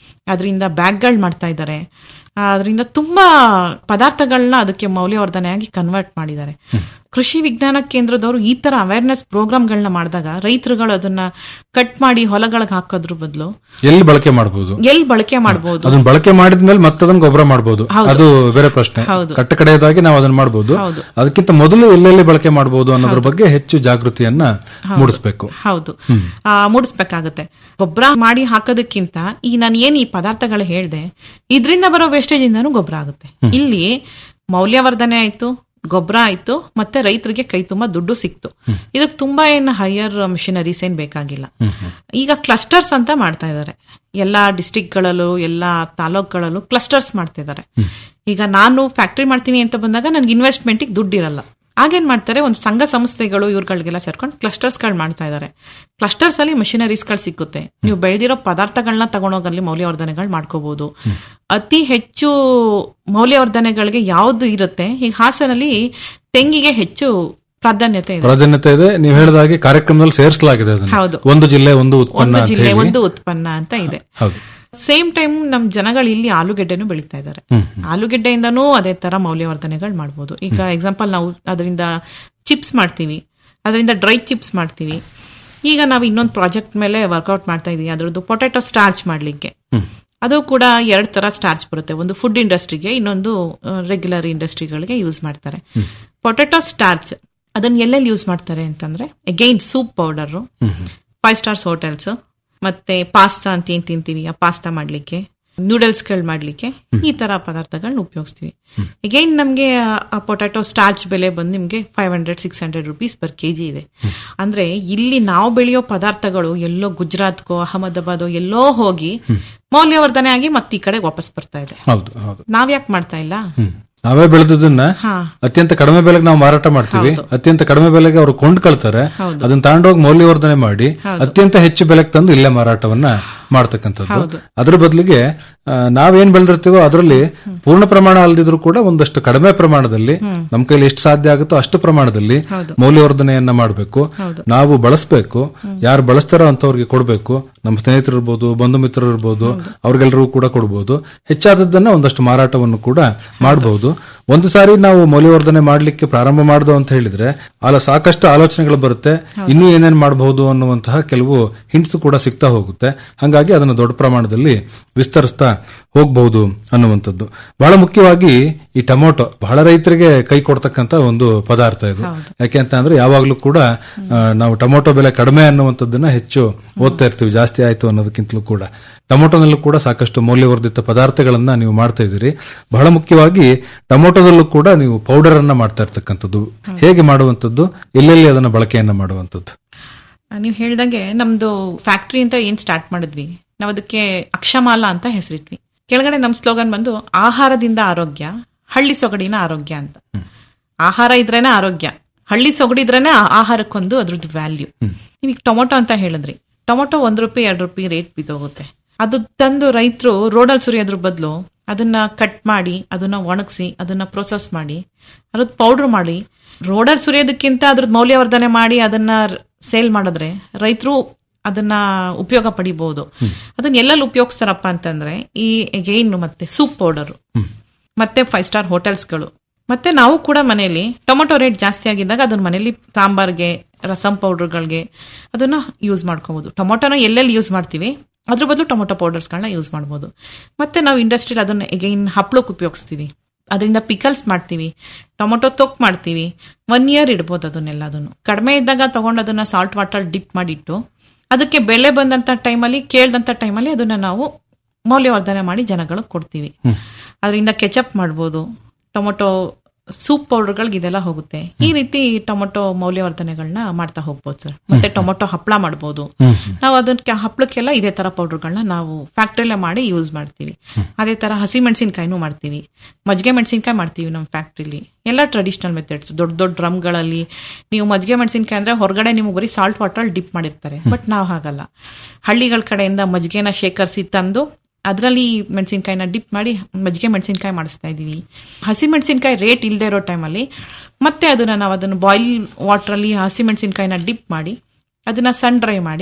ಅದರಿಂದ ಬ್ಯಾಗ್ಗಳು ಮಾಡ್ತಾ ಇದ್ದಾರೆ ಅದರಿಂದ ತುಂಬಾ ಪದಾರ್ಥಗಳನ್ನ ಅದಕ್ಕೆ ಮೌಲ್ಯವರ್ಧನೆಯಾಗಿ ಕನ್ವರ್ಟ್ ಮಾಡಿದ್ದಾರೆ ಕೃಷಿ ವಿಜ್ಞಾನ ಕೇಂದ್ರದವರು ಈ ತರ ಅವೇರ್ನೆಸ್ ಪ್ರೋಗ್ರಾಮ್ಗಳನ್ನ ಮಾಡಿದಾಗ ರೈತರುಗಳು ಅದನ್ನ ಕಟ್ ಮಾಡಿ ಹೊಲಗಳಿಗೆ ಹಾಕೋದ್ರ ಬದಲು ಎಲ್ಲಿ ಬಳಕೆ ಮಾಡಬಹುದು ಎಲ್ಲಿ ಬಳಕೆ ಮಾಡಬಹುದು ಅದನ್ನ ಬಳಕೆ ಮಾಡಿದ್ಮೇಲೆ ಮತ್ತೆ ಅದನ್ನ ಗೊಬ್ಬರ ಮಾಡಬಹುದು ಅದು ಬೇರೆ ಪ್ರಶ್ನೆ ಹೌದು. ಕಟ್ಟ ಕಡೆಯದಾಗಿ ನಾವು ಅದನ್ನ ಮಾಡಬಹುದು ಹೌದು. ಅದಕ್ಕಿಂತ ಮೊದಲು ಎಲ್ಲೆಲ್ಲಿ ಬಳಕೆ ಮಾಡಬಹುದು ಅನ್ನೋದ್ರ ಬಗ್ಗೆ ಹೆಚ್ಚು ಜಾಗೃತಿಯನ್ನ ಮೂಡಿಸಬೇಕು ಹೌದು ಆ, ಮೂಡಿಸ್ಬೇಕಾಗತ್ತೆ ಗೊಬ್ಬರ ಮಾಡಿ ಹಾಕೋದಕ್ಕಿಂತ ಈ ನಾನು ಏನ್ ಈ ಪದಾರ್ಥಗಳು ಹೇಳ್ದೆ ಇದರಿಂದ ಬರೋ ವೇಸ್ಟೇಜ್ ಇಂದಾನು ಗೊಬ್ಬರ ಆಗುತ್ತೆ ಇಲ್ಲಿ ಮೌಲ್ಯವರ್ಧನೆ ಆಯ್ತು ಗೊಬ್ಬರ ಆಯ್ತು ಮತ್ತೆ ರೈತರಿಗೆ ಕೈ ತುಂಬಾ ದುಡ್ಡು ಸಿಕ್ತು ಇದಕ್ಕೆ ತುಂಬಾ ಏನು ಹೈಯರ್ ಮಿಷನರೀಸ್ ಏನ್ ಬೇಕಾಗಿಲ್ಲ ಈಗ ಕ್ಲಸ್ಟರ್ಸ್ ಅಂತ ಮಾಡ್ತಾ ಇದ್ದಾರೆ ಎಲ್ಲಾ ಡಿಸ್ಟಿಕ್ಗಳಲ್ಲೂ ಎಲ್ಲಾ ತಾಲೂಕ್ಗಳಲ್ಲೂ ಕ್ಲಸ್ಟರ್ಸ್ ಮಾಡ್ತಾ ಇದ್ದಾರೆ ಈಗ ನಾನು ಫ್ಯಾಕ್ಟ್ರಿ ಮಾಡ್ತೀನಿ ಅಂತ ಬಂದಾಗ ನನ್ಗೆ ಇನ್ವೆಸ್ಟ್ಮೆಂಟ್ ದುಡ್ಡು ಇರಲ್ಲ ಆಗೇನ್ ಮಾಡ್ತಾರೆ ಒಂದು ಸಂಘ ಸಂಸ್ಥೆಗಳು ಇವ್ರುಗಳಿಗೆಲ್ಲ ಸೇರ್ಕೊಂಡು ಕ್ಲಸ್ಟರ್ಸ್ ಗಳು ಮಾಡ್ತಾ ಇದ್ದಾರೆ ಕ್ಲಸ್ಟರ್ಸ್ ಅಲ್ಲಿ ಮಷಿನರೀಸ್ ಗಳು ಸಿಕ್ಕುತ್ತೆ ನೀವು ಬೆಳೆದಿರೋ ಪದಾರ್ಥಗಳನ್ನ ತಗೊಂಡೋಗಲ್ಲಿ ಮೌಲ್ಯವರ್ಧನೆಗಳು ಮಾಡ್ಕೋಬಹುದು ಅತಿ ಹೆಚ್ಚು ಮೌಲ್ಯವರ್ಧನೆಗಳಿಗೆ ಯಾವ್ದು ಇರುತ್ತೆ ಈಗ ಹಾಸನಲ್ಲಿ ತೆಂಗಿಗೆ ಹೆಚ್ಚು ಪ್ರಾಧಾನ್ಯತೆ ಇದೆ ಪ್ರಾಧಾನ್ಯತೆ ಇದೆ ನೀವು ಹೇಳಿದ ಹಾಗೆ ಕಾರ್ಯಕ್ರಮದಲ್ಲಿ ಸೇರಿಸಲಾಗಿದೆ ಅದನ್ನ ಹೌದು. ಒಂದು ಜಿಲ್ಲೆ ಒಂದು ಉತ್ಪನ್ನ ಒಂದು ಅಂತ ಜಿಲ್ಲೆ ಹೇಳಿ ಒಂದು ಉತ್ಪನ್ನ ಅಂತ ಇದೆ ಹೌದು ಸೇಮ್ ಟೈಮ್ ನಮ್ ಜನಗಳು ಇಲ್ಲಿ ಆಲೂಗೆಡ್ಡೆನೂ ಬೆಳೀತಾ ಇದ್ದಾರೆ ಆಲೂಗೆಡ್ಡೆಯಿಂದನೂ ಅದೇ ತರ ಮೌಲ್ಯವರ್ಧನೆಗಳು ಮಾಡ್ಬೋದು ಈಗ ಎಕ್ಸಾಂಪಲ್ ನಾವು ಅದರಿಂದ ಚಿಪ್ಸ್ ಮಾಡ್ತೀವಿ ಅದರಿಂದ ಡ್ರೈ ಚಿಪ್ಸ್ ಮಾಡ್ತೀವಿ ಈಗ ನಾವು ಇನ್ನೊಂದು ಪ್ರಾಜೆಕ್ಟ್ ಮೇಲೆ ವರ್ಕೌಟ್ ಮಾಡ್ತಾ ಇದೀವಿ ಅದ್ರದ್ದು ಪೊಟ್ಯಾಟೊ ಸ್ಟಾರ್ಚ್ ಮಾಡ್ಲಿಕ್ಕೆ ಅದು ಕೂಡ ಎರಡ್ ತರ ಸ್ಟಾರ್ಚ್ ಬರುತ್ತೆ ಒಂದು ಫುಡ್ ಇಂಡಸ್ಟ್ರಿಗೆ ಇನ್ನೊಂದು ರೆಗ್ಯುಲರ್ ಇಂಡಸ್ಟ್ರಿಗಳಿಗೆ ಯೂಸ್ ಮಾಡ್ತಾರೆ ಪೊಟ್ಯಾಟೊ ಸ್ಟಾರ್ಚ್ ಅದನ್ನ ಎಲ್ಲೆಲ್ಲಿ ಯೂಸ್ ಮಾಡ್ತಾರೆ ಅಂತಂದ್ರೆ again soup powder five stars hotels ಮತ್ತೆ ಪಾಸ್ತಾ ಅಂತ ಏನ್ ತಿಂತೀವಿ ಆ ಪಾಸ್ತಾ ಮಾಡ್ಲಿಕ್ಕೆ ನೂಡಲ್ಸ್ ಗಳು ಮಾಡ್ಲಿಕ್ಕೆ ಈ ತರ ಪದಾರ್ಥಗಳನ್ನ ಉಪಯೋಗಿಸ್ತೀವಿ ಅಗೈನ್ ನಮ್ಗೆ ಆ ಪೊಟ್ಯಾಟೊ ಸ್ಟಾರ್ಚ್ ಬೆಲೆ ಬಂದು ನಿಮ್ಗೆ five hundred six hundred rupees per KG ಇದೆ ಅಂದ್ರೆ ಇಲ್ಲಿ ನಾವು ಬೆಳೆಯೋ ಪದಾರ್ಥಗಳು ಎಲ್ಲೋ ಗುಜರಾತ್ಗೋ ಅಹಮದಾಬಾದೋ ಎಲ್ಲೋ ಹೋಗಿ ಮೌಲ್ಯವರ್ಧನೆ ಆಗಿ ಮತ್ತೆ ಈ ಕಡೆ ವಾಪಸ್ ಬರ್ತಾ ಇದೆ ಹೌದು ಹೌದು ನಾವ್ ಯಾಕೆ ಮಾಡ್ತಾ ಇಲ್ಲ ಹ್ಮ್. ನಾವೇ ಬೆಳೆದದನ್ನ ಹಾ ಅತ್ಯಂತ ಕಡಿಮೆ ಬೆಲೆಗೆ ನಾವು ಮಾರಾಟ ಮಾಡ್ತೀವಿ ಅತ್ಯಂತ ಕಡಿಮೆ ಬೆಲೆಗೆ ಅವರು ಕೊಂಡ್ಕೊಳ್ತಾರೆ ಹೌದು. ಅದನ್ನ ತಗೊಂಡೋಗಿ ಮೌಲ್ಯವರ್ಧನೆ ಮಾಡಿ ಅತ್ಯಂತ ಹೆಚ್ಚು ಬೆಲೆಗೆ ತಂದು ಇಲ್ಲೇ ಮಾರಾಟವನ್ನ ಮಾಡ್ತಕ್ಕಂಥದ್ದು ಅದ್ರ ಬದಲಿಗೆ ನಾವೇನ್ ಬೆಳೆದಿರ್ತೀವೋ ಅದರಲ್ಲಿ ಪೂರ್ಣ ಪ್ರಮಾಣ ಅಲ್ದಿದ್ರು ಕೂಡ ಒಂದಷ್ಟು ಕಡಿಮೆ ಪ್ರಮಾಣದಲ್ಲಿ ನಮ್ ಕೈಲಿ ಎಷ್ಟು ಸಾಧ್ಯ ಆಗುತ್ತೋ ಅಷ್ಟು ಪ್ರಮಾಣದಲ್ಲಿ ಮೌಲ್ಯವರ್ಧನೆಯನ್ನ ಮಾಡಬೇಕು ನಾವು ಬಳಸಬೇಕು ಯಾರು ಬಳಸ್ತಾರೋ ಅಂತವ್ರಿಗೆ ಕೊಡಬೇಕು ನಮ್ಮ ಸ್ನೇಹಿತರು ಇರ್ಬೋದು ಬಂಧು ಮಿತ್ರರು ಇರ್ಬೋದು ಅವ್ರಿಗೆಲ್ಲರಿಗೂ ಕೂಡ ಕೊಡಬಹುದು ಹೆಚ್ಚಾದದ್ದನ್ನ ಒಂದಷ್ಟು ಮಾರಾಟವನ್ನು ಕೂಡ ಮಾಡಬಹುದು ಒಂದು ಸಾರಿ ನಾವು ಮೌಲ್ಯವರ್ಧನೆ ಮಾಡ್ಲಿಕ್ಕೆ ಪ್ರಾರಂಭ ಮಾಡ್ದು ಅಂತ ಹೇಳಿದ್ರೆ ಅಲ್ಲ ಸಾಕಷ್ಟು ಆಲೋಚನೆಗಳು ಬರುತ್ತೆ ಇನ್ನೂ ಏನೇನ್ ಮಾಡಬಹುದು ಅನ್ನುವಂತಹ ಕೆಲವು ಹಿಂಟ್ಸ್ ಕೂಡ ಸಿಗ್ತಾ ಹೋಗುತ್ತೆ ಹಾಗಾಗಿ ಅದನ್ನು ದೊಡ್ಡ ಪ್ರಮಾಣದಲ್ಲಿ ವಿಸ್ತರಿಸ್ತಾ ಹೋಗಬಹುದು ಅನ್ನುವಂಥದ್ದು ಬಹಳ ಮುಖ್ಯವಾಗಿ ಈ ಟೊಮೊಟೊ ಬಹಳ ರೈತರಿಗೆ ಕೈ ಕೊಡ್ತಕ್ಕಂತ ಒಂದು ಪದಾರ್ಥ ಇದು ಯಾಕೆ ಅಂತ ಅಂದ್ರೆ ಯಾವಾಗ್ಲೂ ಕೂಡ ಆ, ನಾವು ಟೊಮೊಟೊ ಬೆಲೆ ಕಡಿಮೆ ಅನ್ನುವಂಥದ್ದನ್ನ ಹೆಚ್ಚು ಓದ್ತಾ ಇರ್ತೀವಿ ಜಾಸ್ತಿ ಆಯ್ತು ಅನ್ನೋದಕ್ಕಿಂತಲೂ ಕೂಡ ಟೊಮೊಟೊನಲ್ಲೂ ಕೂಡ ಸಾಕಷ್ಟು ಮೌಲ್ಯವರ್ಧಿತ ಪದಾರ್ಥಗಳನ್ನ ನೀವು ಮಾಡ್ತಾ ಇದ್ದೀರಿ ಬಹಳ ಮುಖ್ಯವಾಗಿ ಟೊಮೊಟೊದಲ್ಲೂ ಕೂಡ ನೀವು ಪೌಡರ್ ಅನ್ನ ಮಾಡ್ತಾ ಇರ್ತಕ್ಕಂಥದ್ದು ಹೇಗೆ ಮಾಡುವಂಥದ್ದು ಎಲ್ಲೆಲ್ಲಿ ಅದನ್ನ ಬಳಕೆಯನ್ನ ಮಾಡುವಂಥದ್ದು ನೀವು ಹೇಳ್ದಂಗೆ ನಮ್ದು ಫ್ಯಾಕ್ಟ್ರಿ ಅಂತ ಏನ್ ಸ್ಟಾರ್ಟ್ ಮಾಡಿದ್ವಿ ನಾವ್ ಅದಕ್ಕೆ ಅಕ್ಷಮಾಲ ಅಂತ ಹೆಸರಿಟ್ವಿ ಕೆಳಗಡೆ ನಮ್ ಸ್ಲೋಗನ್ ಬಂದು ಆಹಾರದಿಂದ ಆರೋಗ್ಯ ಹಳ್ಳಿ ಸೊಗಡಿನ ಆರೋಗ್ಯ ಅಂತ ಆಹಾರ ಇದ್ರೇನೆ ಆರೋಗ್ಯ ಹಳ್ಳಿ ಸೊಗಡಿದ್ರೇನೆ ಆ ಆಹಾರಕ್ಕೊಂದು ಅದ್ರದ್ದು ವ್ಯಾಲ್ಯೂ ನೀವೀಗ ಟೊಮೊಟೊ ಅಂತ ಹೇಳಿದ್ರಿ ಟೊಮೊಟೊ ಒಂದ್ ರೂಪಾಯಿ ಎರಡು ರೂಪಾಯಿ ರೇಟ್ ಬಿದ್ದೋಗುತ್ತೆ ಅದು ತಂದು ರೈತರು ರೋಡಲ್ಲಿ ಸುರಿಯೋದ್ರ ಬದಲು ಅದನ್ನ ಕಟ್ ಮಾಡಿ ಅದನ್ನ ಒಣಗಿಸಿ ಅದನ್ನ ಪ್ರೊಸೆಸ್ ಮಾಡಿ ಅದ್ರದ್ದು ಪೌಡರ್ ಮಾಡಿ ರೋಡಲ್ಲಿ ಸುರಿಯೋದಕ್ಕಿಂತ ಅದ್ರದ್ದು ಮೌಲ್ಯವರ್ಧನೆ ಮಾಡಿ ಅದನ್ನ ಸೇಲ್ ಮಾಡಿದ್ರೆ ರೈತರು ಅದನ್ನ ಉಪಯೋಗ ಪಡಿಬಹುದು ಅದನ್ನ ಎಲ್ಲೆಲ್ಲಿ ಉಪಯೋಗಿಸ್ತಾರಪ್ಪ ಅಂತಂದ್ರೆ ಈ ಎಗೈನ್ ಮತ್ತೆ ಸೂಪ್ ಪೌಡರ್ ಮತ್ತೆ ಫೈವ್ ಸ್ಟಾರ್ ಹೋಟೆಲ್ಸ್ಗಳು ಮತ್ತೆ ನಾವು ಕೂಡ ಮನೆಯಲ್ಲಿ ಟೊಮೊಟೊ ರೇಟ್ ಜಾಸ್ತಿ ಆಗಿದ್ದಾಗ ಅದನ್ನ ಮನೆಯಲ್ಲಿ ಸಾಂಬಾರ್ಗೆ ರಸಂ ಪೌಡರ್ಗಳಿಗೆ ಅದನ್ನ ಯೂಸ್ ಮಾಡ್ಕೋಬಹುದು ಟೊಮೊಟೊನ ಎಲ್ಲೆಲ್ಲಿ ಯೂಸ್ ಮಾಡ್ತೀವಿ ಅದ್ರ ಬದಲು ಟೊಮೊಟೊ ಪೌಡರ್ಸ್ಗಳನ್ನ ಯೂಸ್ ಮಾಡ್ಬೋದು ಮತ್ತೆ ನಾವು ಇಂಡಸ್ಟ್ರಿಯಲ್ಲಿ ಅದನ್ನ ಎಗೈನ್ ಹಪ್ಳಕ್ಕೆ ಉಪಯೋಗಿಸ್ತೀವಿ ಅದರಿಂದ ಪಿಕಲ್ಸ್ ಮಾಡ್ತೀವಿ ಟೊಮೊಟೊ ತೊಕ್ ಮಾಡ್ತೀವಿ ಒನ್ ಇಯರ್ ಇಡ್ಬೋದು ಅದನ್ನೆಲ್ಲದನ್ನು ಕಡಿಮೆ ಇದ್ದಾಗ ತಗೊಂಡು ಅದನ್ನ ಸಾಲ್ಟ್ ವಾಟರ್ ಡಿಪ್ ಮಾಡಿಟ್ಟು ಅದಕ್ಕೆ ಬೆಲೆ ಬಂದಂತ ಟೈಮಲ್ಲಿ ಕೇಳ್ದಂತ ಟೈಮಲ್ಲಿ ಅದನ್ನ ನಾವು ಮೌಲ್ಯವರ್ಧನೆ ಮಾಡಿ ಜನಗಳಿಗೆ ಕೊಡ್ತೀವಿ ಅದರಿಂದ ಕೆಚಪ್ ಮಾಡ್ಬೋದು ಟೊಮೊಟೊ ಸೂಪ್ ಪೌಡರ್ಗಳಿಗೆ ಇದೆಲ್ಲ ಹೋಗುತ್ತೆ ಈ ರೀತಿ ಟೊಮೊಟೊ ಮೌಲ್ಯವರ್ಧನೆಗಳನ್ನ ಮಾಡ್ತಾ ಹೋಗ್ಬೋದು ಸರ್ ಮತ್ತೆ ಟೊಮೊಟೊ ಹಪ್ಪಳ ಮಾಡ್ಬೋದು ನಾವು ಅದಕ್ಕೆ ಹಪ್ಪಳಕ್ಕೆಲ್ಲ ಇದೇ ತರ ಪೌಡರ್ಗಳನ್ನ ನಾವು ಫ್ಯಾಕ್ಟ್ರಿಯಲ್ಲೇ ಮಾಡಿ ಯೂಸ್ ಮಾಡ್ತೀವಿ ಅದೇ ತರ ಹಸಿ ಮೆಣಸಿನ್ಕಾಯಿನೂ ಮಾಡ್ತೀವಿ ಮಜ್ಜಿಗೆ ಮೆಣಸಿನ್ಕಾಯಿ ಮಾಡ್ತೀವಿ ನಮ್ಮ ಫ್ಯಾಕ್ಟ್ರಿಲಿ ಎಲ್ಲ ಟ್ರೆಡಿಷನಲ್ ಮೆಥಡ್ಸ್ ದೊಡ್ಡ ದೊಡ್ಡ ಡ್ರಮ್ಗಳಲ್ಲಿ ನೀವು ಮಜ್ಜಿಗೆ ಮೆಣಸಿನ್ಕಾಯಿ ಅಂದ್ರೆ ಹೊರಗಡೆ ನಿಮ್ಗೆ ಬರೀ ಸಾಲ್ಟ್ ವಾಟರ್ ಡಿಪ್ ಮಾಡಿರ್ತಾರೆ ಬಟ್ ನಾವು ಹಾಗಲ್ಲ ಹಳ್ಳಿಗಳ ಕಡೆಯಿಂದ ಮಜ್ಜಿಗೆನ ಶೇಖರಿಸಿ ತಂದು ಅದರಲ್ಲಿ ಮೆಣಸಿನ್ಕಾಯಿನ ಡಿಪ್ ಮಾಡಿ ಮಜ್ಜಿಗೆ ಮೆಣಸಿನ್ಕಾಯಿ ಮಾಡಿಸ್ತಾ ಇದೀವಿ ಹಸಿ ಮೆಣಸಿನ್ಕಾಯಿ ರೇಟ್ ಇಲ್ಲದೆ ಇರೋ ಟೈಮಲ್ಲಿ ಮತ್ತೆ ಅದನ್ನ ನಾವು ಅದನ್ನು ಬಾಯ್ಲ್ ವಾಟರ್ ಅಲ್ಲಿ ಹಸಿ ಮೆಣಸಿನ್ಕಾಯಿನ ಡಿಪ್ ಮಾಡಿ ಅದನ್ನ ಸನ್ ಡ್ರೈ ಮಾಡಿ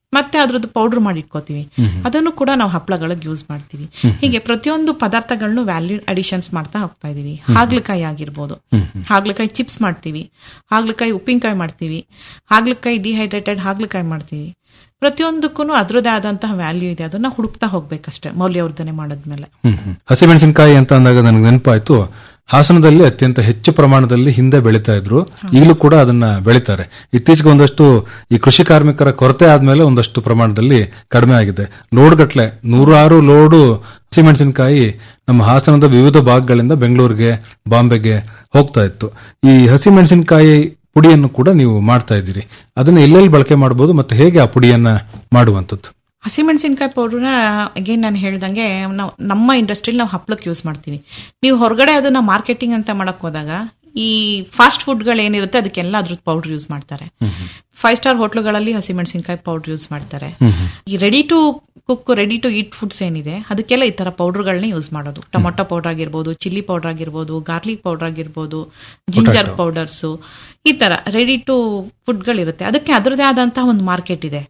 ಮತ್ತೆ ಅದ್ರದ್ದು ಪೌಡರ್ ಮಾಡಿ ಇಟ್ಕೋತೀವಿ ಅದನ್ನು ಕೂಡ ನಾವು ಹಪ್ಪಳಗಳಿಗೆ ಯೂಸ್ ಮಾಡ್ತೀವಿ ಹೀಗೆ ಪ್ರತಿಯೊಂದು ಪದಾರ್ಥಗಳನ್ನು ವ್ಯಾಲ್ಯೂ ಅಡಿಷನ್ಸ್ ಮಾಡ್ತಾ ಹೋಗ್ತಾ ಇದೀವಿ ಹಾಗಲಕಾಯಿ ಆಗಿರ್ಬೋದು ಹಾಗಲಕಾಯಿ ಚಿಪ್ಸ್ ಮಾಡ್ತೀವಿ ಹಾಗಲಕಾಯಿ ಉಪ್ಪಿನಕಾಯಿ ಮಾಡ್ತೀವಿ ಹಾಗಲಕಾಯಿ ಡಿಹೈಡ್ರೇಟೆಡ್ ಹಾಗಲಕಾಯಿ ಮಾಡ್ತೀವಿ ಪ್ರತಿಯೊಂದಕ್ಕೂ ಅದ್ರದ್ದೇ ಆದಂತಹ ವ್ಯಾಲ್ಯೂ ಇದೆ ಅದನ್ನ ಹುಡುಕ್ತಾ ಹೋಗ್ಬೇಕಷ್ಟೇ ಮೌಲ್ಯವರ್ಧನೆ ಮಾಡಿದ್ಮೇಲೆ ಹ್ಮ್ ಹ್ಮ್. ಹಸಿಮೆಣಸಿನಕಾಯಿ ಅಂತ ಅಂದಾಗ ನನಗೆ ನೆನಪಾಯ್ತು ಹಾಸನದಲ್ಲಿ ಅತ್ಯಂತ ಹೆಚ್ಚು ಪ್ರಮಾಣದಲ್ಲಿ ಹಿಂದೆ ಬೆಳೀತಾ ಇದ್ರು ಈಗಲೂ ಕೂಡ ಅದನ್ನ ಬೆಳೀತಾರೆ ಇತ್ತೀಚೆಗೆ ಒಂದಷ್ಟು ಈ ಕೃಷಿ ಕಾರ್ಮಿಕರ ಕೊರತೆ ಆದ್ಮೇಲೆ ಒಂದಷ್ಟು ಪ್ರಮಾಣದಲ್ಲಿ ಕಡಿಮೆ ಆಗಿದೆ ಲೋಡ್ ಗಟ್ಲೆ ನೂರಾರು ಲೋಡು ಹಸಿಮೆಣಸಿನಕಾಯಿ ನಮ್ಮ ಹಾಸನದ ವಿವಿಧ ಭಾಗಗಳಿಂದ ಬೆಂಗಳೂರಿಗೆ ಬಾಂಬೆಗೆ ಹೋಗ್ತಾ ಇತ್ತು ಈ ಹಸಿಮೆಣಸಿನಕಾಯಿ ಪುಡಿಯನ್ನು ಕೂಡ ನೀವು ಮಾಡ್ತಾ ಇದ್ದೀರಿ ಅದನ್ನ ಎಲ್ಲೆಲ್ಲಿ ಬಳಕೆ ಮಾಡಬಹುದು ಮತ್ತೆ ಹೇಗೆ ಆ ಪುಡಿಯನ್ನ ಮಾಡುವಂತದ್ದು ಹಸಿಮೆಣಸಿನಕಾಯಿ ಪೌಡರ್ನ ಅಗೇನ್ ನಾನು ಹೇಳ್ದಂಗೆ ನಾವು ನಮ್ಮ ಇಂಡಸ್ಟ್ರಿಲಿ ನಾವು ಹಪ್ಳಕ್ಕೆ ಯೂಸ್ ಮಾಡ್ತೀವಿ ನೀವು ಹೊರಗಡೆ ಅದನ್ನ ಮಾರ್ಕೆಟಿಂಗ್ ಅಂತ ಮಾಡಕ್ ಹೋದಾಗ ಈ ಫಾಸ್ಟ್ ಫುಡ್ಗಳು ಏನಿರುತ್ತೆ ಅದಕ್ಕೆಲ್ಲ ಅದ್ರದ್ದು ಪೌಡರ್ ಯೂಸ್ ಮಾಡ್ತಾರೆ ಫೈವ್ ಸ್ಟಾರ್ ಹೋಟ್ಲುಗಳಲ್ಲಿ ಹಸಿಮೆಣಸಿನಕಾಯಿ ಪೌಡರ್ ಯೂಸ್ ಮಾಡ್ತಾರೆ ಈ ready to cook ready to eat foods ಏನಿದೆ ಅದಕ್ಕೆಲ್ಲ ಈ ತರ ಪೌಡರ್ಗಳನ್ನ ಯೂಸ್ ಮಾಡೋದು ಟೊಮೊಟೊ ಪೌಡರ್ ಆಗಿರ್ಬೋದು ಚಿಲ್ಲಿ ಪೌಡರ್ ಆಗಿರ್ಬೋದು ಗಾರ್ಲಿಕ್ ಪೌಡರ್ ಆಗಿರ್ಬೋದು ಜಿಂಜರ್ ಪೌಡರ್ಸ್ ಈ ತರ ರೆಡಿ ಟು ಫುಡ್ಗಳಿರುತ್ತೆ ಅದಕ್ಕೆ ಅದರದೇ ಆದಂತಹ ಒಂದು ಮಾರ್ಕೆಟ್ ಇದೆ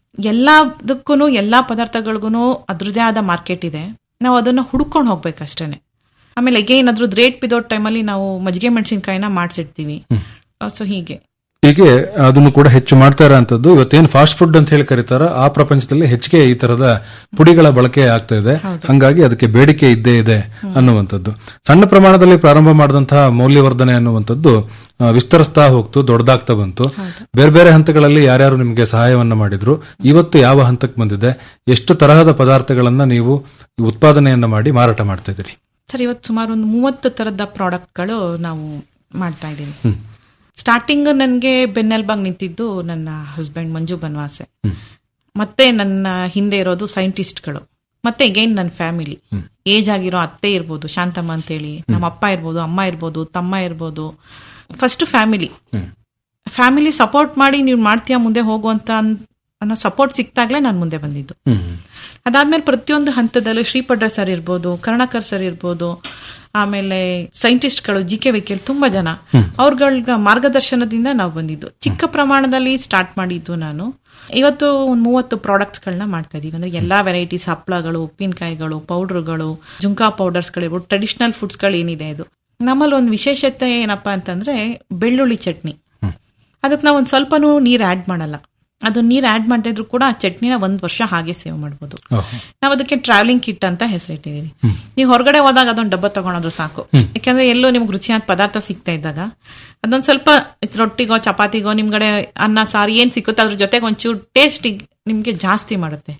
ಎಲ್ಲದಕ್ಕೂ ಎಲ್ಲಾ ಪದಾರ್ಥಗಳಿಗೂ ಅದ್ರದೇ ಆದ ಮಾರ್ಕೆಟ್ ಇದೆ ನಾವು ಅದನ್ನ ಹುಡ್ಕೊಂಡು ಹೋಗ್ಬೇಕಷ್ಟೇನೆ ಆಮೇಲೆ ಅಗೇನ್ ಅದ್ರದ್ದು ರೇಟ್ ಬಿದ್ದೋ ಟೈಮಲ್ಲಿ ನಾವು ಮಜ್ಜಿಗೆ ಮೆಣಸಿನ್ಕಾಯಿನ ಮಾಡಿಸಿಡ್ತೀವಿ ಸೊ ಹೀಗೆ ಹೀಗೆ ಅದನ್ನು ಕೂಡ ಹೆಚ್ಚು ಮಾಡ್ತಾ ಇರೋಂಥದ್ದು ಇವತ್ತೇನು ಫಾಸ್ಟ್ ಫುಡ್ ಅಂತ ಹೇಳಿ ಕರೀತಾರ ಆ ಪ್ರಪಂಚದಲ್ಲಿ ಹೆಚ್ಚಿಗೆ ಈ ತರದ ಪುಡಿಗಳ ಬಳಕೆ ಆಗ್ತಾ ಇದೆ ಹಂಗಾಗಿ ಅದಕ್ಕೆ ಬೇಡಿಕೆ ಇದ್ದೇ ಇದೆ ಅನ್ನುವಂಥದ್ದು ಸಣ್ಣ ಪ್ರಮಾಣದಲ್ಲಿ ಪ್ರಾರಂಭ ಮಾಡಿದಂತಹ ಮೌಲ್ಯವರ್ಧನೆ ಅನ್ನುವಂಥದ್ದು ಆ, ವಿಸ್ತರಿಸ್ತಾ ಹೋಗ್ತು ದೊಡ್ಡದಾಗ್ತಾ ಬಂತು ಬೇರೆ ಬೇರೆ ಹಂತಗಳಲ್ಲಿ ಯಾರ್ಯಾರು ನಿಮಗೆ ಸಹಾಯವನ್ನ ಮಾಡಿದ್ರು ಇವತ್ತು ಯಾವ ಹಂತಕ್ಕೆ ಬಂದಿದೆ ಎಷ್ಟು ತರಹದ ಪದಾರ್ಥಗಳನ್ನ ನೀವು ಈ ಉತ್ಪಾದನೆಯನ್ನ ಮಾಡಿ ಮಾರಾಟ ಮಾಡ್ತಾ ಇದ್ದೀರಿ ಸರ್ ಇವತ್ತು ಸುಮಾರು ಒಂದು ಮೂವತ್ತು ತರದ ಪ್ರಾಡಕ್ಟ್ಗಳು ನಾವು ಮಾಡ್ತಾ ಇದ್ದೀವಿ ಸ್ಟಾರ್ಟಿಂಗ್ ನನಗೆ ಬೆನ್ನೆಲ್ಬಾಗ್ ನಿಂತಿದ್ದು ನನ್ನ ಹಸ್ಬೆಂಡ್ ಮಂಜು ಬನ್ವಾಸೆ ಮತ್ತೆ ನನ್ನ ಹಿಂದೆ ಇರೋದು ಸೈಂಟಿಸ್ಟ್ಗಳು ಮತ್ತೆ ಅಗೈನ್ ನನ್ನ ಫ್ಯಾಮಿಲಿ ಏಜ್ ಆಗಿರೋ ಅತ್ತೆ ಇರ್ಬೋದು ಶಾಂತಮ್ಮ ಅಂತೇಳಿ ನಮ್ಮ ಅಪ್ಪ ಇರ್ಬೋದು ಅಮ್ಮ ಇರ್ಬೋದು ತಮ್ಮ ಇರ್ಬೋದು ಫಸ್ಟ್ ಫ್ಯಾಮಿಲಿ ಫ್ಯಾಮಿಲಿ ಸಪೋರ್ಟ್ ಮಾಡಿ ನೀವು ಮಾಡ್ತೀಯಾ ಮುಂದೆ ಹೋಗುವಂತ ಅನ್- ಅನ್ನೋ ಸಪೋರ್ಟ್ ಸಿಕ್ತಾಗ್ಲೇ ನಾನು ಮುಂದೆ ಬಂದಿದ್ದು ಅದಾದ್ಮೇಲೆ ಪ್ರತಿಯೊಂದು ಹಂತದಲ್ಲೂ ಶ್ರೀಪಡ್ರ ಸರ್ ಇರ್ಬೋದು ಕರ್ಣಕರ್ ಸರ್ ಇರ್ಬೋದು ಆಮೇಲೆ ಸೈಂಟಿಸ್ಟ್ಗಳು ಜಿ ಕೆ ವಿಕೆಲ್ ತುಂಬಾ ಜನ ಅವ್ರಗಳ ಮಾರ್ಗದರ್ಶನದಿಂದ ನಾವು ಬಂದಿದ್ದು ಚಿಕ್ಕ ಪ್ರಮಾಣದಲ್ಲಿ ಸ್ಟಾರ್ಟ್ ಮಾಡಿದ್ದು ನಾನು ಇವತ್ತು ಒಂದು ಮೂವತ್ತು ಪ್ರಾಡಕ್ಟ್ಸ್ ಗಳನ್ನ ಮಾಡ್ತಾ ಇದೀವಿ ಅಂದ್ರೆ ಎಲ್ಲಾ ವೆರೈಟೀಸ್ ಹಪ್ಪಳಗಳು ಉಪ್ಪಿನಕಾಯಿಗಳು ಪೌಡರ್ಗಳು ಜುಂಕಾ ಪೌಡರ್ಸ್ಗಳಿರ್ಬೋದು ಟ್ರೆಡಿಷನಲ್ ಫುಡ್ಸ್ ಗಳು ಏನಿದೆ ಇದು ನಮ್ಮಲ್ಲಿ ಒಂದು ವಿಶೇಷತೆ ಏನಪ್ಪಾ ಅಂತಂದ್ರೆ ಬೆಳ್ಳುಳ್ಳಿ ಚಟ್ನಿ ಅದಕ್ಕೆ ನಾವು ಒಂದ್ ಸ್ವಲ್ಪನೂ ನೀರ್ ಆಡ್ ಮಾಡಲ್ಲ ಅದು ನೀರ್ ಆಡ್ ಮಾಡಿದ್ರು ಕೂಡ ಆ ಚಟ್ನಿನ ಒಂದ್ ವರ್ಷ ಹಾಗೆ ಸೇವ್ ಮಾಡ್ಬೋದು ನಾವು ಅದಕ್ಕೆ ಟ್ರಾವೆಲಿಂಗ್ ಕಿಟ್ ಅಂತ ಹೆಸರಿಟ್ಟಿದೀವಿ ನೀವು ಹೊರಗಡೆ ಹೋದಾಗ ಅದೊಂದು ಡಬ್ಬ ತಗೊಂಡ್ರು ಸಾಕು ಯಾಕಂದ್ರೆ ಎಲ್ಲೋ ನಿಮ್ಗೆ ರುಚಿಯಾದ ಪದಾರ್ಥ ಸಿಗ್ತಾ ಇದ್ದಾಗ ಅದೊಂದ್ ಸ್ವಲ್ಪ ರೊಟ್ಟಿಗೋ ಚಪಾತಿಗೋ ನಿಮ್ಗಡೆ ಅನ್ನ ಸಾರು ಏನ್ ಸಿಕ್ಕುತ್ತೆ ಅದ್ರ ಜೊತೆಗೆ ಒಂಚೂರು ಟೇಸ್ಟ್ ನಿಮ್ಗೆ ಜಾಸ್ತಿ ಮಾಡುತ್ತೆ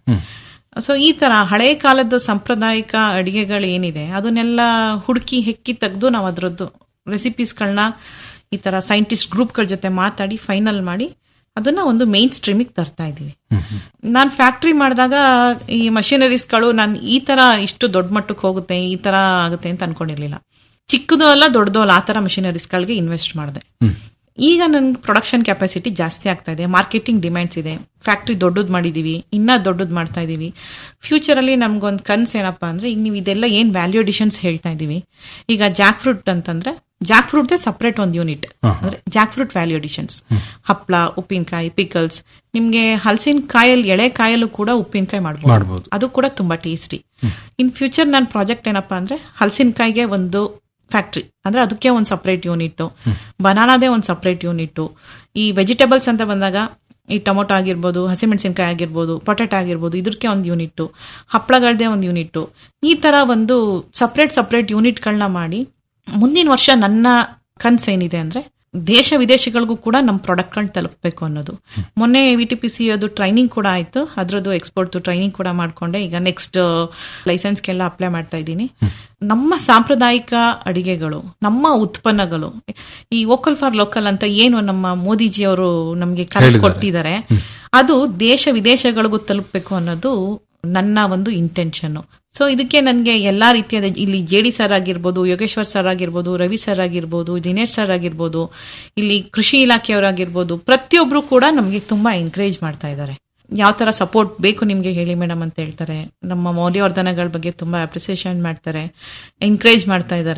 ಸೊ ಈ ತರ ಹಳೆ ಕಾಲದ ಸಾಂಪ್ರದಾಯಿಕ ಅಡಿಗೆಗಳು ಏನಿದೆ ಅದನ್ನೆಲ್ಲ ಹುಡುಕಿ ಹೆಕ್ಕಿ ತೆಗೆದು ನಾವು ಅದರದ್ದು ರೆಸಿಪೀಸ್ಗಳನ್ನ ಈ ತರ ಸೈಂಟಿಸ್ಟ್ ಗ್ರೂಪ್ಗಳ ಜೊತೆ ಮಾತಾಡಿ ಫೈನಲ್ ಮಾಡಿ ಅದನ್ನ ಒಂದು ಮೇನ್ ಸ್ಟ್ರೀಮಿಗೆ ತರ್ತಾ ಇದೀವಿ ನಾನು ಫ್ಯಾಕ್ಟ್ರಿ ಮಾಡಿದಾಗ ಈ ಮಷಿನರೀಸ್ಗಳು ನಾನು ಈ ತರ ಇಷ್ಟು ದೊಡ್ಡ ಮಟ್ಟಕ್ಕೆ ಹೋಗುತ್ತೆ ಈ ತರ ಆಗುತ್ತೆ ಅಂತ ಅನ್ಕೊಂಡಿರ್ಲಿಲ್ಲ ಚಿಕ್ಕದು ಅಲ್ಲ ದೊಡ್ಡದು ಅಲ್ಲ ಆ ತರ ಮಷಿನರೀಸ್ಗಳಿಗೆ ಇನ್ವೆಸ್ಟ್ ಮಾಡಿದೆ ಈಗ ನನ್ ಪ್ರೊಡಕ್ಷನ್ ಕೆಪಾಸಿಟಿ ಜಾಸ್ತಿ ಆಗ್ತಾ ಇದೆ ಮಾರ್ಕೆಟಿಂಗ್ ಡಿಮ್ಯಾಂಡ್ಸ್ ಇದೆ ಫ್ಯಾಕ್ಟ್ರಿ ದೊಡ್ಡದ್ ಮಾಡಿದೀವಿ ಇನ್ನ ದೊಡ್ಡದ್ ಮಾಡ್ತಾ ಇದೀವಿ ಫ್ಯೂಚರ್ ಅಲ್ಲಿ ನಮ್ಗೊಂದ್ ಕನ್ಸ್ ಏನಪ್ಪಾ ಅಂದ್ರೆ ಈಗ ನೀವು ಇದೆಲ್ಲ ಏನ್ ವ್ಯಾಲ್ಯೂ ಅಡಿಷನ್ಸ್ ಹೇಳ್ತಾ ಇದೀವಿ ಈಗ ಜಾಕ್ ಫ್ರೂಟ್ ಅಂತಂದ್ರೆ ಜಾಕ್ ಫ್ರೂಟ್ ಸಪರೇಟ್ ಒಂದು ಯೂನಿಟ್ ಅಂದ್ರೆ ಜಾಕ್ ಫ್ರೂಟ್ ವ್ಯಾಲ್ಯೂ ಅಡಿಷನ್ಸ್ ಹಪ್ಳ ಉಪ್ಪಿನಕಾಯಿ ಪಿಕಲ್ಸ್ ನಿಮ್ಗೆ ಹಲಸಿನ ಕಾಯಲ್ಲಿ ಎಳೆ ಕಾಯಲ್ಲೂ ಕೂಡ ಉಪ್ಪಿನಕಾಯಿ ಮಾಡ್ಬೋದು. ಮಾಡಬಹುದು ಅದು ಕೂಡ ತುಂಬಾ ಟೇಸ್ಟಿ ಇನ್ ಫ್ಯೂಚರ್ ನನ್ನ ಪ್ರಾಜೆಕ್ಟ್ ಏನಪ್ಪಾ ಅಂದ್ರೆ ಹಲಸಿನಕಾಯಿಗೆ ಒಂದು ಫ್ಯಾಕ್ಟ್ರಿ ಅಂದ್ರೆ ಅದಕ್ಕೆ ಒಂದು ಸಪರೇಟ್ ಯೂನಿಟ್ ಬನಾನಾದೇ ಒಂದು ಸಪರೇಟ್ ಯೂನಿಟ್ ಈ ವೆಜಿಟೇಬಲ್ಸ್ ಅಂತ ಬಂದಾಗ ಈ ಟೊಮೊಟೊ ಆಗಿರ್ಬೋದು ಹಸಿಮೆಣಸಿನಕಾಯಿ ಆಗಿರ್ಬೋದು ಪೊಟೆಟೊ ಆಗಿರ್ಬೋದು ಇದಕ್ಕೆ ಒಂದು ಯೂನಿಟ್ ಹಪ್ಪಳಗಳದೇ ಒಂದು ಯೂನಿಟ್ ಈ ತರ ಒಂದು ಸಪರೇಟ್ ಸಪರೇಟ್ ಯೂನಿಟ್ಗಳನ್ನ ಮಾಡಿ ಮುಂದಿನ ವರ್ಷ ನನ್ನ ಕನ್ಸ್ ಏನಿದೆ ಅಂದ್ರೆ ದೇಶ ವಿದೇಶಗಳಿಗೂ ಕೂಡ ನಮ್ಮ ಪ್ರಾಡಕ್ಟ್ಗಳನ್ನ ತಲುಪಬೇಕು ಅನ್ನೋದು ಮೊನ್ನೆ ವಿ ಟಿ ಪಿ ಸಿ ಅದು ಟ್ರೈನಿಂಗ್ ಕೂಡ ಆಯ್ತು ಅದ್ರದ್ದು ಎಕ್ಸ್ಪೋರ್ಟ್ ಟ್ರೈನಿಂಗ್ ಕೂಡ ಮಾಡ್ಕೊಂಡೆ ಈಗ ನೆಕ್ಸ್ಟ್ ಲೈಸೆನ್ಸ್ಗೆಲ್ಲ ಅಪ್ಲೈ ಮಾಡ್ತಾ ಇದ್ದೀನಿ ನಮ್ಮ ಸಾಂಪ್ರದಾಯಿಕ ಅಡಿಗೆಗಳು ನಮ್ಮ ಉತ್ಪನ್ನಗಳು ಈ ವೋಕಲ್ ಫಾರ್ ಲೋಕಲ್ ಅಂತ ಏನು ನಮ್ಮ ಮೋದಿಜಿ ಅವರು ನಮ್ಗೆ ಕರೆ ಕೊಟ್ಟಿದ್ದಾರೆ ಅದು ದೇಶ ವಿದೇಶಗಳಿಗೂ ತಲುಪಬೇಕು ಅನ್ನೋದು ನನ್ನ ಒಂದು ಇಂಟೆನ್ಷನ್ ಸೊ ಇದಕ್ಕೆ ನನಗೆ ಎಲ್ಲಾ ರೀತಿಯಾದ ಇಲ್ಲಿ ಜೆ ಡಿ ಸರ್ ಆಗಿರ್ಬೋದು ಯೋಗೇಶ್ವರ್ ಸರ್ ಆಗಿರ್ಬೋದು ರವಿ ಸರ್ ಆಗಿರ್ಬೋದು ದಿನೇಶ್ ಸರ್ ಆಗಿರ್ಬೋದು ಇಲ್ಲಿ ಕೃಷಿ ಇಲಾಖೆಯವರಾಗಿರ್ಬೋದು ಪ್ರತಿಯೊಬ್ರು ಕೂಡ ನಮಗೆ ತುಂಬಾ ಎಂಕರೇಜ್ ಮಾಡ್ತಾ ಇದ್ದಾರೆ ಯಾವ ತರ ಸಪೋರ್ಟ್ ಬೇಕು ನಿಮ್ಗೆ ಹೇಳಿ ಮೇಡಮ್ ಅಂತ ಹೇಳ್ತಾರೆ ನಮ್ಮ ಮೌಲ್ಯವರ್ಧನೆಗಳ ಬಗ್ಗೆ ತುಂಬಾ ಅಪ್ರಿಸಿಯೇಷನ್ ಮಾಡ್ತಾರೆ ಎಂಕರೇಜ್ ಮಾಡ್ತಾ ಇದ್ದಾರೆ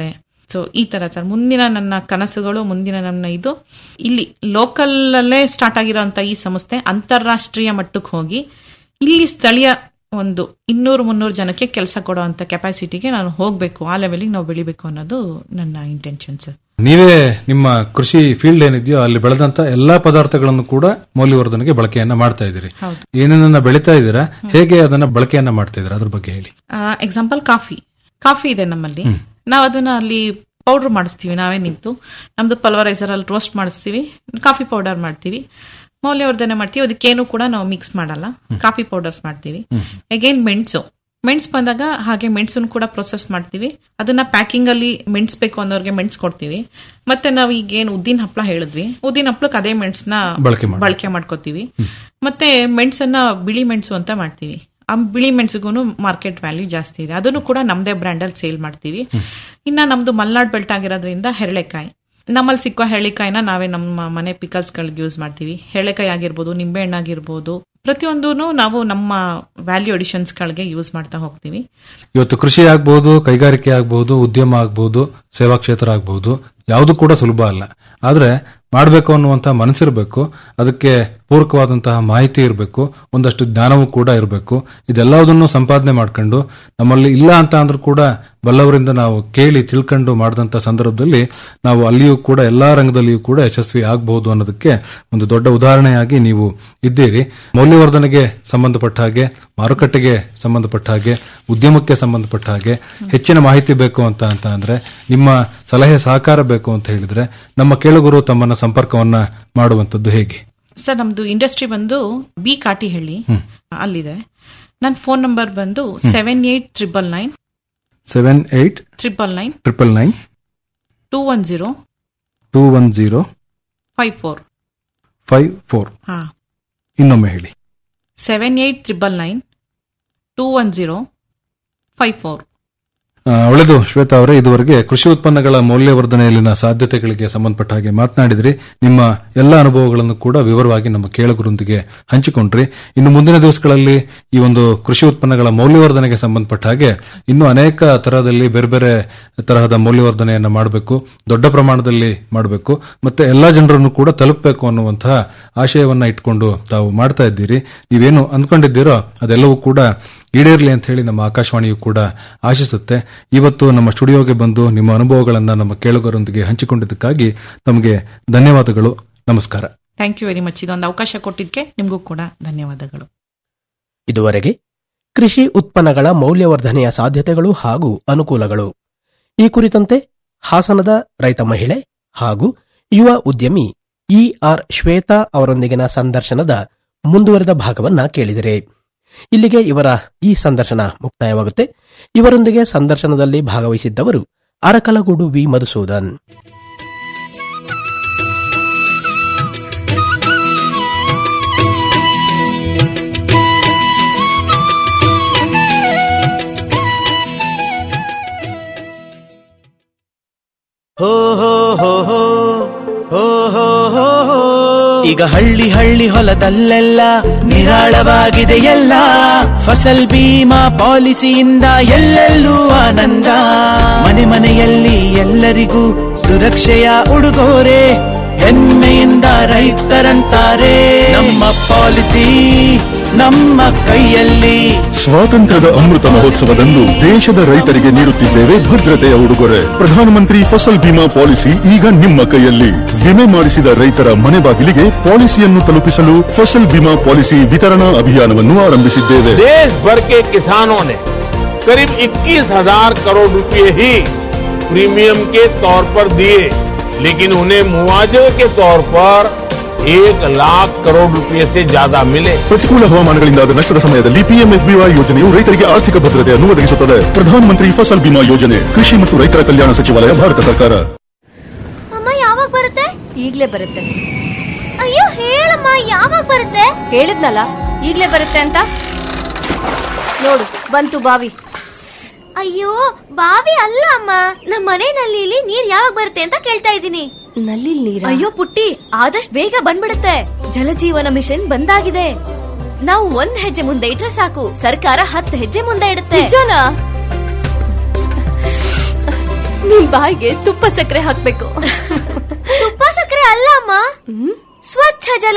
ಸೊ ಈ ತರ ಸರ್ ಮುಂದಿನ ನನ್ನ ಕನಸುಗಳು ಮುಂದಿನ ನನ್ನ ಇದು ಇಲ್ಲಿ ಲೋಕಲ್ ಅಲ್ಲೇ ಸ್ಟಾರ್ಟ್ ಆಗಿರೋಂತ ಈ ಸಂಸ್ಥೆ ಅಂತಾರಾಷ್ಟ್ರೀಯ ಮಟ್ಟಕ್ಕೆ ಹೋಗಿ ಇಲ್ಲಿ ಸ್ಥಳೀಯ ಒಂದು ಇನ್ನೂರು ಮುನ್ನೂರು ಜನಕ್ಕೆ ಕೆಲಸ ಕೊಡುವಂತ ಕೆಪಾಸಿಟಿಗೆ ನಾನು ಹೋಗ್ಬೇಕು ಆ ಲೆವೆಲ್ಗೆ ನಾವು ಬೆಳಿಬೇಕು ಅನ್ನೋದು ನನ್ನ ಇಂಟೆನ್ಷನ್ ಸರ್ ನೀವೇ ನಿಮ್ಮ ಕೃಷಿ ಫೀಲ್ಡ್ ಏನಿದೆಯೋ ಅಲ್ಲಿ ಬೆಳೆದಂತ ಎಲ್ಲಾ ಪದಾರ್ಥಗಳನ್ನು ಕೂಡ ಮೌಲ್ಯವರ್ಧನೆಗೆ ಬಳಕೆಯನ್ನ ಮಾಡ್ತಾ ಇದ್ದೀರಿ ಹೌದು. ಏನೇನನ್ನ ಬೆಳಿತಾ ಇದ್ದೀರಾ ಹೇಗೆ ಅದನ್ನ ಬಳಕೆಯನ್ನ ಮಾಡ್ತಾ ಇದ್ದೀರಾ ಅದ್ರ ಬಗ್ಗೆ ಹೇಳಿ ಎಕ್ಸಾಂಪಲ್ ಕಾಫಿ ಕಾಫಿ ಇದೆ ನಮ್ಮಲ್ಲಿ ನಾವು ಅದನ್ನ ಅಲ್ಲಿ ಪೌಡರ್ ಮಾಡಿಸ್ತೀವಿ ನಾವೇ ನಿಂತು ನಮ್ದು ಪಲ್ವರೈಸರ್ ಅಲ್ಲಿ ರೋಸ್ಟ್ ಮಾಡಿಸ್ತೀವಿ ಕಾಫಿ ಪೌಡರ್ ಮಾಡ್ತೀವಿ ಮೌಲ್ಯವರ್ಧನೆ ಮಾಡ್ತೀವಿ ಅದಕ್ಕೇನು ಕೂಡ ನಾವು ಮಿಕ್ಸ್ ಮಾಡಲ್ಲ ಕಾಫಿ ಪೌಡರ್ಸ್ ಮಾಡ್ತೀವಿ ಅಗೇನ್ ಮೆಣಸು ಮೆಣಸು ಬಂದಾಗ ಹಾಗೆ ಮೆಣಸನ್ನು ಕೂಡ ಪ್ರೊಸೆಸ್ ಮಾಡ್ತೀವಿ ಅದನ್ನ ಪ್ಯಾಕಿಂಗ್ ಅಲ್ಲಿ ಮೆಣಸ್ಬೇಕು ಅನ್ನೋರ್ಗೆ ಮೆಣಸು ಕೊಡ್ತೀವಿ ಮತ್ತೆ ನಾವು ಈಗ ಏನು ಉದ್ದಿನ ಹಪ್ಪಳ ಹೇಳಿದ್ವಿ ಉದ್ದಿನ ಹಪ್ಪಳಕ್ಕೆ ಅದೇ ಮೆಣಸನ್ನ ಬಳಕೆ ಮಾಡಿ ಬಳಕೆ ಮಾಡ್ಕೋತೀವಿ ಮತ್ತೆ ಮೆಣಸನ್ನ ಬಿಳಿ ಮೆಣಸು ಅಂತ ಮಾಡ್ತೀವಿ ಆ ಬಿಳಿ ಮೆಣಸಿಗೂ ಮಾರ್ಕೆಟ್ ವ್ಯಾಲ್ಯೂ ಜಾಸ್ತಿ ಇದೆ ಅದನ್ನು ಕೂಡ ನಮ್ದೇ ಬ್ರ್ಯಾಂಡ್ ಅಲ್ಲಿ ಸೇಲ್ ಮಾಡ್ತೀವಿ ಇನ್ನ ನಮ್ದು ಮಲ್ನಾಡ್ ಬೆಲ್ಟ್ ಆಗಿರೋದ್ರಿಂದ ಹೆರಳೆಕಾಯಿ ನಮ್ಮಲ್ಲಿ ಸಿಕ್ಕೋ ಹೆರಳಿಕಾಯಿನ ನಾವೇ ನಮ್ಮ ಮನೆ ಪಿಕಲ್ಸ್ ಗಳಿಗೆ ಯೂಸ್ ಮಾಡ್ತೀವಿ ಹೆರಳೆಕಾಯಿ ಆಗಿರ್ಬೋದು ನಿಂಬೆ ಹಣ್ಣಾಗಿರ್ಬೋದು ಪ್ರತಿಯೊಂದೂ ನಾವು ನಮ್ಮ ವ್ಯಾಲ್ಯೂ ಅಡಿಷನ್ಸ್ ಗಳಿಗೆ ಯೂಸ್ ಮಾಡ್ತಾ ಹೋಗ್ತೀವಿ ಇವತ್ತು ಕೃಷಿ ಆಗ್ಬಹುದು ಕೈಗಾರಿಕೆ ಆಗ್ಬಹುದು ಉದ್ಯಮ ಆಗ್ಬಹುದು ಸೇವಾ ಕ್ಷೇತ್ರ ಆಗ್ಬಹುದು ಯಾವುದು ಕೂಡ ಸುಲಭ ಅಲ್ಲ ಆದ್ರೆ ಮಾಡಬೇಕು ಅನ್ನುವಂತ ಮನಸ್ಸಿರಬೇಕು ಅದಕ್ಕೆ ಪೂರಕವಾದಂತಹ ಮಾಹಿತಿ ಇರಬೇಕು ಒಂದಷ್ಟು ಜ್ಞಾನವೂ ಕೂಡ ಇರಬೇಕು ಇದೆಲ್ಲದನ್ನು ಸಂಪಾದನೆ ಮಾಡ್ಕೊಂಡು ನಮ್ಮಲ್ಲಿ ಇಲ್ಲ ಅಂತ ಅಂದ್ರೂ ಕೂಡ ಬಲ್ಲವರಿಂದ ನಾವು ಕೇಳಿ ತಿಳ್ಕೊಂಡು ಮಾಡಿದಂತ ಸಂದರ್ಭದಲ್ಲಿ ನಾವು ಅಲ್ಲಿಯೂ ಕೂಡ ಎಲ್ಲಾ ರಂಗದಲ್ಲಿಯೂ ಕೂಡ ಯಶಸ್ವಿ ಆಗಬಹುದು ಅನ್ನೋದಕ್ಕೆ ಒಂದು ದೊಡ್ಡ ಉದಾಹರಣೆಯಾಗಿ ನೀವು ಇದ್ದೀರಿ ಮೌಲ್ಯವರ್ಧನೆಗೆ ಸಂಬಂಧಪಟ್ಟ ಹಾಗೆ ಮಾರುಕಟ್ಟೆಗೆ ಸಂಬಂಧಪಟ್ಟ ಹಾಗೆ ಉದ್ಯಮಕ್ಕೆ ಸಂಬಂಧಪಟ್ಟ ಹಾಗೆ ಹೆಚ್ಚಿನ ಮಾಹಿತಿ ಬೇಕು ಅಂತ ಅಂತ ಅಂದ್ರೆ ನಿಮ್ಮ ಸಲಹೆ ಸಹಕಾರ ಬೇಕು ಅಂತ ಹೇಳಿದ್ರೆ ನಮ್ಮ ಕೇಳುಗರು ತಮ್ಮನ್ನ ಸಂಪರ್ಕವನ್ನ ಮಾಡುವಂತದ್ದು ಹೇಗೆ ಸರ್ ನಮ್ದು ಇಂಡಸ್ಟ್ರಿ ಬಂದು ಬಿ ಕಾಟಿಹಳ್ಳಿ ಅಲ್ಲಿದೆ ನನ್ನ ಫೋನ್ ನಂಬರ್ ಬಂದು seven eight triple nine seven eight triple nine triple nine two one zero two one zero five four five four ಹಾ ಇನ್ನೊಮ್ಮೆ ಹೇಳಿ seven eight triple nine two one zero five four ಆ, ಒಳ್ಳೆಯದು ಶ್ವೇತಾ ಅವರೇ ಇದುವರೆಗೆ ಕೃಷಿ ಉತ್ಪನ್ನಗಳ ಮೌಲ್ಯವರ್ಧನೆಯಲ್ಲಿನ ಸಾಧ್ಯತೆಗಳಿಗೆ ಸಂಬಂಧಪಟ್ಟ ಹಾಗೆ ಮಾತನಾಡಿದ್ರಿ ನಿಮ್ಮ ಎಲ್ಲ ಅನುಭವಗಳನ್ನು ಕೂಡ ವಿವರವಾಗಿ ನಮ್ಮ ಕೇಳುಗರೊಂದಿಗೆ ಹಂಚಿಕೊಂಡ್ರಿ ಇನ್ನು ಮುಂದಿನ ದಿವಸಗಳಲ್ಲಿ ಈ ಒಂದು ಕೃಷಿ ಉತ್ಪನ್ನಗಳ ಮೌಲ್ಯವರ್ಧನೆಗೆ ಸಂಬಂಧಪಟ್ಟ ಹಾಗೆ ಇನ್ನು ಅನೇಕ ತರಹದಲ್ಲಿ ಬೇರೆ ಬೇರೆ ತರಹದ ಮೌಲ್ಯವರ್ಧನೆಯನ್ನ ಮಾಡಬೇಕು ದೊಡ್ಡ ಪ್ರಮಾಣದಲ್ಲಿ ಮಾಡಬೇಕು ಮತ್ತೆ ಎಲ್ಲಾ ಜನರನ್ನು ಕೂಡ ತಲುಪಬೇಕು ಅನ್ನುವಂತಹ ಆಶಯವನ್ನ ಇಟ್ಕೊಂಡು ತಾವು ಮಾಡ್ತಾ ಇದ್ದೀರಿ ನೀವೇನು ಅಂದ್ಕೊಂಡಿದ್ದೀರೋ ಅದೆಲ್ಲವೂ ಕೂಡ ಈಡೇರಲಿ ಅಂತ ಹೇಳಿ ನಮ್ಮ ಆಕಾಶವಾಣಿಯು ಕೂಡ ಆಶಿಸುತ್ತೆ ಇವತ್ತು ನಮ್ಮ ಸ್ಟುಡಿಯೋಗೆ ಬಂದು ನಿಮ್ಮ ಅನುಭವಗಳನ್ನ ನಮ್ಮ ಕೇಳುಗರೊಂದಿಗೆ ಹಂಚಿಕೊಂಡಿದ್ದಕ್ಕಾಗಿ ತಮಗೆ ಧನ್ಯವಾದಗಳು ನಮಸ್ಕಾರ ಥ್ಯಾಂಕ್ ಯು ವೆರಿ ಮಚ್ ಇದೊಂದು ಅವಕಾಶ ಕೊಟ್ಟಿದ್ದಕ್ಕೆ ನಿಮಗೂ ಕೂಡ ಧನ್ಯವಾದಗಳು ಇದುವರೆಗೆ ಕೃಷಿ ಉತ್ಪನ್ನಗಳ ಮೌಲ್ಯವರ್ಧನೆಯ ಸಾಧ್ಯತೆಗಳು ಹಾಗೂ ಅನುಕೂಲಗಳು ಈ ಕುರಿತಂತೆ ಹಾಸನದ ರೈತ ಮಹಿಳೆ ಹಾಗೂ ಯುವ ಉದ್ಯಮಿ ಇ ಆರ್ ಶ್ವೇತಾ ಅವರೊಂದಿಗಿನ ಸಂದರ್ಶನದ ಮುಂದುವರೆದ ಭಾಗವನ್ನ ಕೇಳಿದಿರಿ ಇಲ್ಲಿಗೆ ಇವರ ಈ ಸಂದರ್ಶನ ಮುಕ್ತಾಯವಾಗುತ್ತೆ ಇವರೊಂದಿಗೆ ಸಂದರ್ಶನದಲ್ಲಿ ಭಾಗವಹಿಸಿದ್ದವರು ಅರಕಲಗೂಡು ವಿ ಮಧುಸೂದನ್ ಈಗ ಹಳ್ಳಿ ಹಳ್ಳಿ ಹೊಲದಲ್ಲೆಲ್ಲ ನಿರಾಳವಾಗಿದೆ ಎಲ್ಲ ಫಸಲ್ ಬೀಮಾ ಪಾಲಿಸಿಯಿಂದ ಎಲ್ಲೆಲ್ಲೂ ಆನಂದ ಮನೆ ಮನೆಯಲ್ಲಿ ಎಲ್ಲರಿಗೂ ಸುರಕ್ಷೆಯ ಉಡುಗೊರೆ ಹೆಮ್ಮೆಯಿಂದ ರೈತರಂತಾರೆ ನಮ್ಮ ಪಾಲಿಸಿ ನಮ್ಮ ಕೈಯಲ್ಲಿ ಸ್ವಾತಂತ್ರ್ಯದ ಅಮೃತ ಮಹೋತ್ಸವದಂದು ದೇಶದ ರೈತರಿಗೆ ನೀಡುತ್ತಿದ್ದೇವೆ ಭದ್ರತೆಯ ಉಡುಗೊರೆ ಪ್ರಧಾನಮಂತ್ರಿ ಫಸಲ್ ಬಿಮಾ ಪಾಲಿಸಿ ಈಗ ನಿಮ್ಮ ಕೈಯಲ್ಲಿ ವಿಮೆ ಮಾಡಿಸಿದ ರೈತರ ಮನೆ ಬಾಗಿಲಿಗೆ ಪಾಲಿಸಿಯನ್ನು ತಲುಪಿಸಲು ಫಸಲ್ ಬಿಮಾ ಪಾಲಿಸಿ ವಿತರಣಾ ಅಭಿಯಾನವನ್ನು ಆರಂಭಿಸಿದ್ದೇವೆ देश भर के किसानों ने करीब 21,000 करोड़ रुपए ही प्रीमियम के तौर पर दिए लेकिन उन्हें मुआवजे के तौर पर एक लाख करोड़ रुपए से ज्यादा मिले ಪ್ರತಿಕೂಲ ಹವಾಮಾನಗಳಿಂದಾದ ನಷ್ಟದ ಸಮಯದಲ್ಲಿ ಪಿಎಂಎಫ್ಬಿವೈ ಯೋಜನೆಯು ರೈತರಿಗೆ ಆರ್ಥಿಕ ಭದ್ರತೆಯನ್ನು ಒದಗಿಸುತ್ತದೆ ಪ್ರಧಾನಮಂತ್ರಿ ಫಸಲ್ ಬಿಮಾ ಯೋಜನೆ ಕೃಷಿ ಮತ್ತು ರೈತರ ಕಲ್ಯಾಣ ಸಚಿವಾಲಯ ಭಾರತ ಸರ್ಕಾರ ಅಮ್ಮ ಯಾವಾಗ ಬರುತ್ತೆ ಈಗ್ಲೇ ಬರುತ್ತೆ ಅಯ್ಯೋ ಹೇಳಮ್ಮ ಯಾವಾಗ ಬರುತ್ತೆ ಹೇಳಿದ್ನಲ್ಲ ಈಗ್ಲೇ ಬರುತ್ತೆ ಅಂತ ನೋಡು ಬಂತು ಬಾವಿ ಅಯ್ಯೋ ಬಾವಿ ಅಲ್ಲ ಅಮ್ಮ ನಮ್ಮ ಮನೆ ನಲ್ಲಿಲಿ ನೀರ್ ಯಾವಾಗ ಬರುತ್ತೆ ಅಂತ ಕೇಳ್ತಾ ಇದ್ದೀನಿ ನಲ್ಲಿ ನೀರ ಅಯ್ಯೋ ಪುಟ್ಟಿ ಆದಷ್ಟು ಬೇಗ ಬಂದ್ಬಿಡುತ್ತೆ ಜಲಜೀವನ ಮಿಷನ್ ಬಂದಾಗಿದೆ ನಾವು ಒಂದ್ ಹೆಜ್ಜೆ ಮುಂದೆ ಇಟ್ರೆ ಸಾಕು ಸರ್ಕಾರ ಹತ್ತು ಹೆಜ್ಜೆ ಮುಂದೆ ಇಡುತ್ತೆ ನಿಮ್ ಬಾಯಿಗೆ ತುಪ್ಪ ಸಕ್ಕರೆ ಹಾಕ್ಬೇಕು ತುಪ್ಪ ಸಕ್ಕರೆ ಅಲ್ಲ ಅಮ್ಮ ಸ್ವಚ್ಛ ಜಲ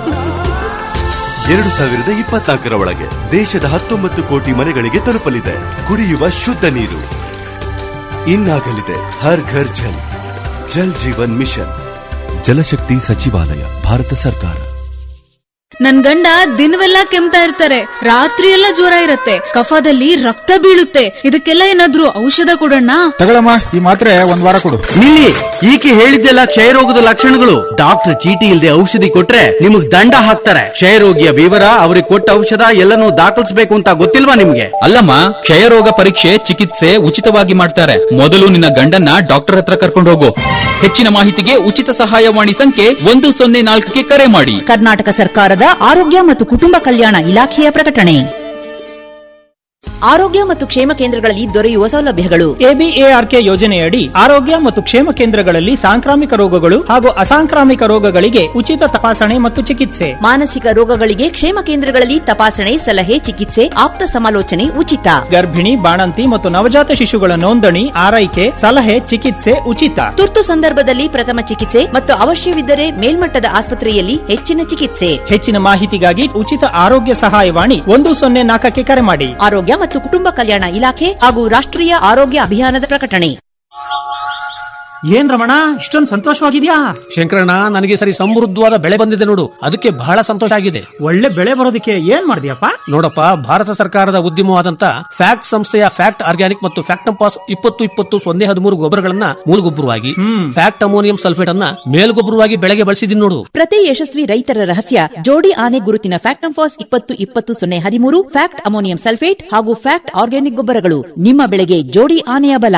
ಎರಡು ಸಾವಿರದ ಇಪ್ಪತ್ನಾಲ್ಕರ ಒಳಗೆ ದೇಶದ ಹತ್ತೊಂಬತ್ತು ಕೋಟಿ ಮನೆಗಳಿಗೆ ತಲುಪಲಿದೆ ಕುಡಿಯುವ ಶುದ್ಧ ನೀರು ಇನ್ನಾಗಲಿದೆ ಹರ್ ಘರ್ ಜಲ್ ಜಲ್ ಜೀವನ್ ಮಿಷನ್ ಜಲಶಕ್ತಿ ಸಚಿವಾಲಯ ಭಾರತ ಸರ್ಕಾರ ನನ್ ಗಂಡ ದಿನವೆಲ್ಲ ಕೆಮ್ತಾ ಇರ್ತಾರೆ ರಾತ್ರಿ ಎಲ್ಲ ಜ್ವರ ಇರತ್ತೆ ಕಫದಲ್ಲಿ ರಕ್ತ ಬೀಳುತ್ತೆ ಇದಕ್ಕೆಲ್ಲ ಏನಾದ್ರೂ ಔಷಧ ಕೊಡೋಣ ತಗೊಳಮ್ಮ ಈ ಮಾತ್ರೆ ಒಂದ್ ವಾರ ಕೊಡು ನಿಲ್ಲಿ ಈಕೆ ಹೇಳಿದ್ದೆಲ್ಲ ಕ್ಷಯರೋಗದ ಲಕ್ಷಣಗಳು ಡಾಕ್ಟರ್ ಚೀಟಿ ಇಲ್ಲದೆ ಔಷಧಿ ಕೊಟ್ರೆ ನಿಮಗ್ ದಂಡ ಹಾಕ್ತಾರೆ ಕ್ಷಯರೋಗಿಯ ವಿವರ ಅವ್ರಿಗೆ ಕೊಟ್ಟ ಔಷಧ ಎಲ್ಲನೂ ದಾಖಲಿಸಬೇಕು ಅಂತ ಗೊತ್ತಿಲ್ವಾ ನಿಮ್ಗೆ ಅಲ್ಲಮ್ಮ ಕ್ಷಯರೋಗ ಪರೀಕ್ಷೆ ಚಿಕಿತ್ಸೆ ಉಚಿತವಾಗಿ ಮಾಡ್ತಾರೆ ಮೊದಲು ನಿನ್ನ ಗಂಡನ್ನ ಡಾಕ್ಟರ್ ಹತ್ರ ಕರ್ಕೊಂಡು ಹೋಗು ಹೆಚ್ಚಿನ ಮಾಹಿತಿಗೆ ಉಚಿತ ಸಹಾಯವಾಣಿ ಸಂಖ್ಯೆ ಒಂದು ಸೊನ್ನೆ ನಾಲ್ಕಕ್ಕೆ ಕರೆ ಮಾಡಿ ಕರ್ನಾಟಕ ಸರ್ಕಾರದ ಆರೋಗ್ಯ ಮತ್ತು ಕುಟುಂಬ ಕಲ್ಯಾಣ ಇಲಾಖೆಯ ಪ್ರಕಟಣೆ ಆರೋಗ್ಯ ಮತ್ತು ಕ್ಷೇಮ ಕೇಂದ್ರಗಳಲ್ಲಿ ದೊರೆಯುವ ಸೌಲಭ್ಯಗಳು ಎಬಿಎಆರ್ಕೆ ಯೋಜನೆಯಡಿ ಆರೋಗ್ಯ ಮತ್ತು ಕ್ಷೇಮ ಕೇಂದ್ರಗಳಲ್ಲಿ ಸಾಂಕ್ರಾಮಿಕ ರೋಗಗಳು ಹಾಗೂ ಅಸಾಂಕ್ರಾಮಿಕ ರೋಗಗಳಿಗೆ ಉಚಿತ ತಪಾಸಣೆ ಮತ್ತು ಚಿಕಿತ್ಸೆ ಮಾನಸಿಕ ರೋಗಗಳಿಗೆ ಕ್ಷೇಮ ಕೇಂದ್ರಗಳಲ್ಲಿ ತಪಾಸಣೆ ಸಲಹೆ ಚಿಕಿತ್ಸೆ ಆಪ್ತ ಸಮಾಲೋಚನೆ ಉಚಿತ ಗರ್ಭಿಣಿ ಬಾಣಂತಿ ಮತ್ತು ನವಜಾತ ಶಿಶುಗಳ ನೋಂದಣಿ ಆರೈಕೆ ಸಲಹೆ ಚಿಕಿತ್ಸೆ ಉಚಿತ ತುರ್ತು ಸಂದರ್ಭದಲ್ಲಿ ಪ್ರಥಮ ಚಿಕಿತ್ಸೆ ಮತ್ತು ಅವಶ್ಯವಿದ್ದರೆ ಮೇಲ್ಮಟ್ಟದ ಆಸ್ಪತ್ರೆಯಲ್ಲಿ ಹೆಚ್ಚಿನ ಚಿಕಿತ್ಸೆ ಹೆಚ್ಚಿನ ಮಾಹಿತಿಗಾಗಿ ಉಚಿತ ಆರೋಗ್ಯ ಸಹಾಯವಾಣಿ ಒಂದು ಸೊನ್ನೆ ನಾಲ್ಕಕ್ಕೆ ಕರೆ ಮಾಡಿ ಆರೋಗ್ಯ ಮತ್ತು ಕುಟುಂಬ ಕಲ್ಯಾಣ ಇಲಾಖೆ ಹಾಗೂ ರಾಷ್ಟ್ರೀಯ ಆರೋಗ್ಯ ಅಭಿಯಾನದ ಪ್ರಕಟಣೆ ಏನ್ ರಮಣ ಇಷ್ಟೊಂದು ಸಂತೋಷವಾಗಿದ್ಯಾ ಶಂಕರಣ್ಣ ನನಗೆ ಸರಿ ಸಮೃದ್ಧವಾದ ಬೆಳೆ ಬಂದಿದೆ ನೋಡು ಅದಕ್ಕೆ ಬಹಳ ಸಂತೋಷ ಆಗಿದೆ ಒಳ್ಳೆ ಬೆಳೆ ಬರೋದಕ್ಕೆ ಏನ್ ಮಾಡಿದ್ಯಪ್ಪ ನೋಡಪ್ಪ ಭಾರತ ಸರ್ಕಾರದ ಉದ್ಯಮವಾದಂತ ಫ್ಯಾಕ್ಟ್ ಸಂಸ್ಥೆಯ ಫ್ಯಾಕ್ಟ್ ಆರ್ಗ್ಯಾನಿಕ್ ಮತ್ತು ಫ್ಯಾಕ್ಟಂಪಾಸ್ ಇಪ್ಪತ್ತು ಇಪ್ಪತ್ತು ಸೊನ್ನೆ ಹದಿಮೂರು ಗೊಬ್ಬರಗಳನ್ನ ಮೂಲಗೊಬ್ಬರವಾಗಿ ಫ್ಯಾಕ್ಟ್ ಅಮೋನಿಯಂ ಸಲ್ಫೇಟ್ ಅನ್ನ ಮೇಲ್ಗೊಬ್ಬರವಾಗಿ ಬೆಳೆಗೆ ಬಳಸಿದೀನಿ ನೋಡು ಪ್ರತಿ ಯಶಸ್ವಿ ರೈತರ ರಹಸ್ಯ ಜೋಡಿ ಆನೆ ಗುರುತಿನ ಫ್ಯಾಕ್ಟಂಫಾಸ್ ಇಪ್ಪತ್ತು ಇಪ್ಪತ್ತು ಸೊನ್ನೆ ಹದಿಮೂರು ಫ್ಯಾಕ್ಟ್ ಅಮೋನಿಯಂ ಸಲ್ಫೇಟ್ ಹಾಗೂ ಫ್ಯಾಕ್ಟ್ ಆರ್ಗ್ಯಾನಿಕ್ ಗೊಬ್ಬರಗಳು ನಿಮ್ಮ ಬೆಳೆಗೆ ಜೋಡಿ ಆನೆಯ ಬಲ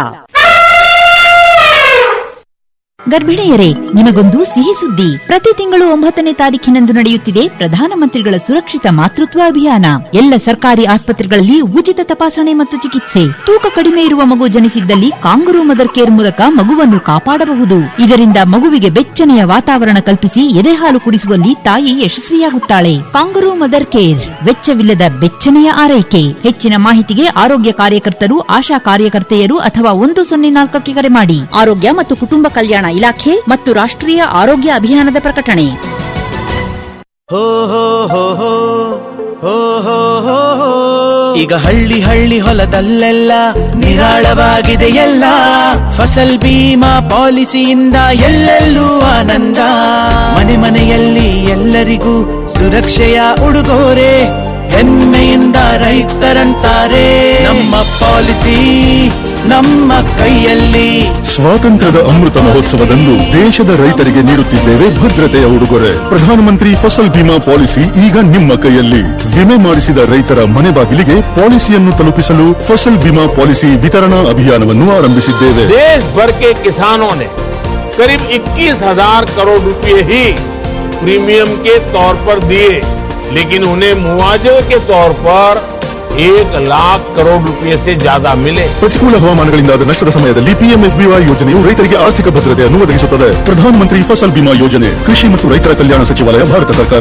ಗರ್ಭಿಣಿಯರೇ ನಿಮಗೊಂದು ಸಿಹಿ ಸುದ್ದಿ ಪ್ರತಿ ತಿಂಗಳು ಒಂಬತ್ತನೇ ತಾರೀಖಿನಂದು ನಡೆಯುತ್ತಿದೆ ಪ್ರಧಾನಮಂತ್ರಿಗಳ ಸುರಕ್ಷಿತ ಮಾತೃತ್ವ ಅಭಿಯಾನ ಎಲ್ಲ ಸರ್ಕಾರಿ ಆಸ್ಪತ್ರೆಗಳಲ್ಲಿ ಉಚಿತ ತಪಾಸಣೆ ಮತ್ತು ಚಿಕಿತ್ಸೆ ತೂಕ ಕಡಿಮೆ ಇರುವ ಮಗು ಜನಿಸಿದ್ದಲ್ಲಿ ಕಾಂಗರು ಮದರ್ ಕೇರ್ ಮೂಲಕ ಮಗುವನ್ನು ಕಾಪಾಡಬಹುದು ಇದರಿಂದ ಮಗುವಿಗೆ ಬೆಚ್ಚನೆಯ ವಾತಾವರಣ ಕಲ್ಪಿಸಿ ಎದೆಹಾಲು ಕುಡಿಸುವಲ್ಲಿ ತಾಯಿ ಯಶಸ್ವಿಯಾಗುತ್ತಾಳೆ ಕಾಂಗರು ಮದರ್ ಕೇರ್ ವೆಚ್ಚವಿಲ್ಲದ ಬೆಚ್ಚನೆಯ ಆರೈಕೆ ಹೆಚ್ಚಿನ ಮಾಹಿತಿಗೆ ಆರೋಗ್ಯ ಕಾರ್ಯಕರ್ತರು ಆಶಾ ಕಾರ್ಯಕರ್ತೆಯರು ಅಥವಾ ಒಂದು ಸೊನ್ನೆ ನಾಲ್ಕಕ್ಕೆ ಕರೆ ಮಾಡಿ ಆರೋಗ್ಯ ಮತ್ತು ಕುಟುಂಬ ಕಲ್ಯಾಣ ಇಲಾಖೆ ಮತ್ತು ರಾಷ್ಟ್ರೀಯ ಆರೋಗ್ಯ ಅಭಿಯಾನದ ಪ್ರಕಟಣೆ ಹೋ ಹೋ ಹೋ ಹೋ ಹೋ ಹೋ ಹೋ ಹೋ. ಈಗ ಹಳ್ಳಿ ಹಳ್ಳಿ ಹೊಲದಲ್ಲೆಲ್ಲ ನಿರಾಳವಾಗಿದೆ ಎಲ್ಲ ಫಸಲ್ ಬೀಮಾ ಪಾಲಿಸಿಯಿಂದ ಎಲ್ಲೆಲ್ಲೂ ಆನಂದ ಮನೆ ಮನೆಯಲ್ಲಿ ಎಲ್ಲರಿಗೂ ಸುರಕ್ಷೆಯ ಉಡುಗೊರೆ ಹೆಮ್ಮೆಯಿಂದ ರೈತರಂತಾರೆ ನಮ್ಮ ಪಾಲಿಸಿ ನಮ್ಮ ಕೈಯಲ್ಲಿ ಸ್ವಾತಂತ್ರ್ಯದ ಅಮೃತ ಮಹೋತ್ಸವದಂದು ದೇಶದ ರೈತರಿಗೆ ನೀಡುತ್ತಿದ್ದೇವೆ ಭದ್ರತೆಯ ಉಡುಗೊರೆ ಪ್ರಧಾನಮಂತ್ರಿ ಫಸಲ್ ಬಿಮಾ ಪಾಲಿಸಿ ಈಗ ನಿಮ್ಮ ಕೈಯಲ್ಲಿ ವಿಮೆ ಮಾಡಿಸಿದ ರೈತರ ಮನೆ ಬಾಗಿಲಿಗೆ ಪಾಲಿಸಿಯನ್ನು ತಲುಪಿಸಲು ಫಸಲ್ ಬಿಮಾ ಪಾಲಿಸಿ ವಿತರಣಾ ಅಭಿಯಾನವನ್ನು ಆರಂಭಿಸಿದ್ದೇವೆ देश भर के किसानों ने करीब 21,000 करोड़ रुपए ही प्रीमियम के तौर पर दिए लेकिन उन्हें मुआवजे के तौर पर एक लाख करोड़ रुपए से ज्यादा मिले ಪ್ರತಿಕೂಲ ಹವಾಮಾನಗಳಿಂದಾದ ನಷ್ಟದ ಸಮಯದಲ್ಲಿ ಪಿಎಂಎಫ್ಬಿವೈ ಯೋಜನೆಯು ರೈತರಿಗೆ ಆರ್ಥಿಕ ಭದ್ರತೆಯನ್ನು ಒದಗಿಸುತ್ತದೆ ಪ್ರಧಾನಮಂತ್ರಿ ಫಸಲ್ ಬಿಮಾ ಯೋಜನೆ ಕೃಷಿ ಮತ್ತು ರೈತರ ಕಲ್ಯಾಣ ಸಚಿವಾಲಯ ಭಾರತ ಸರ್ಕಾರ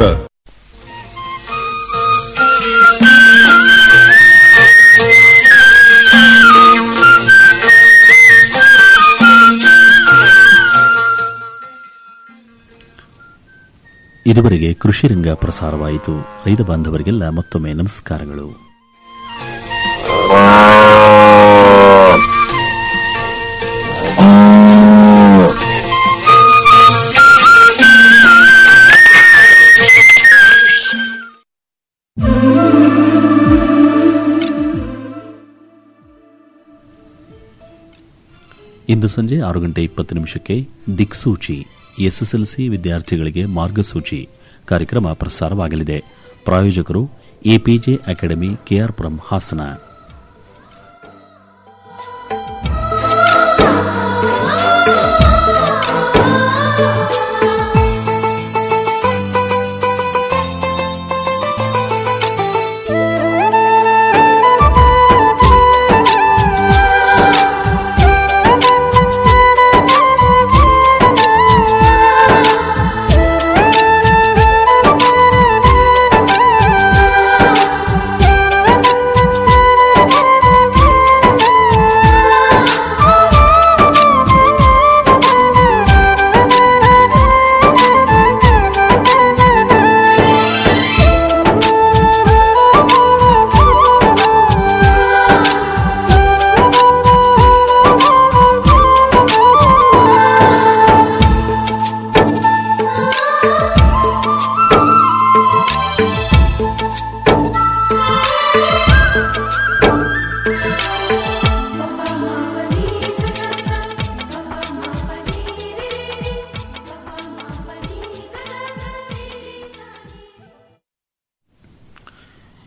ಇದುವರೆಗೆ ಕೃಷಿ ರಂಗ ಪ್ರಸಾರವಾಯಿತು ರೈತ ಬಾಂಧವರಿಗೆಲ್ಲ ಮತ್ತೊಮ್ಮೆ ನಮಸ್ಕಾರಗಳು ಇಂದು ಸಂಜೆ ಆರು ಗಂಟೆ ಇಪ್ಪತ್ತು ನಿಮಿಷಕ್ಕೆ ದಿಕ್ಸೂಚಿ ಎಸ್ಎಸ್ಎಲ್ಸಿ ವಿದ್ಯಾರ್ಥಿಗಳಿಗೆ ಮಾರ್ಗಸೂಚಿ ಕಾರ್ಯಕ್ರಮ ಪ್ರಸಾರವಾಗಲಿದೆ ಪ್ರಾಯೋಜಕರು ಎಪಿಜೆ ಅಕಾಡೆಮಿ ಕೆಆರ್ಪುರಂ ಹಾಸನ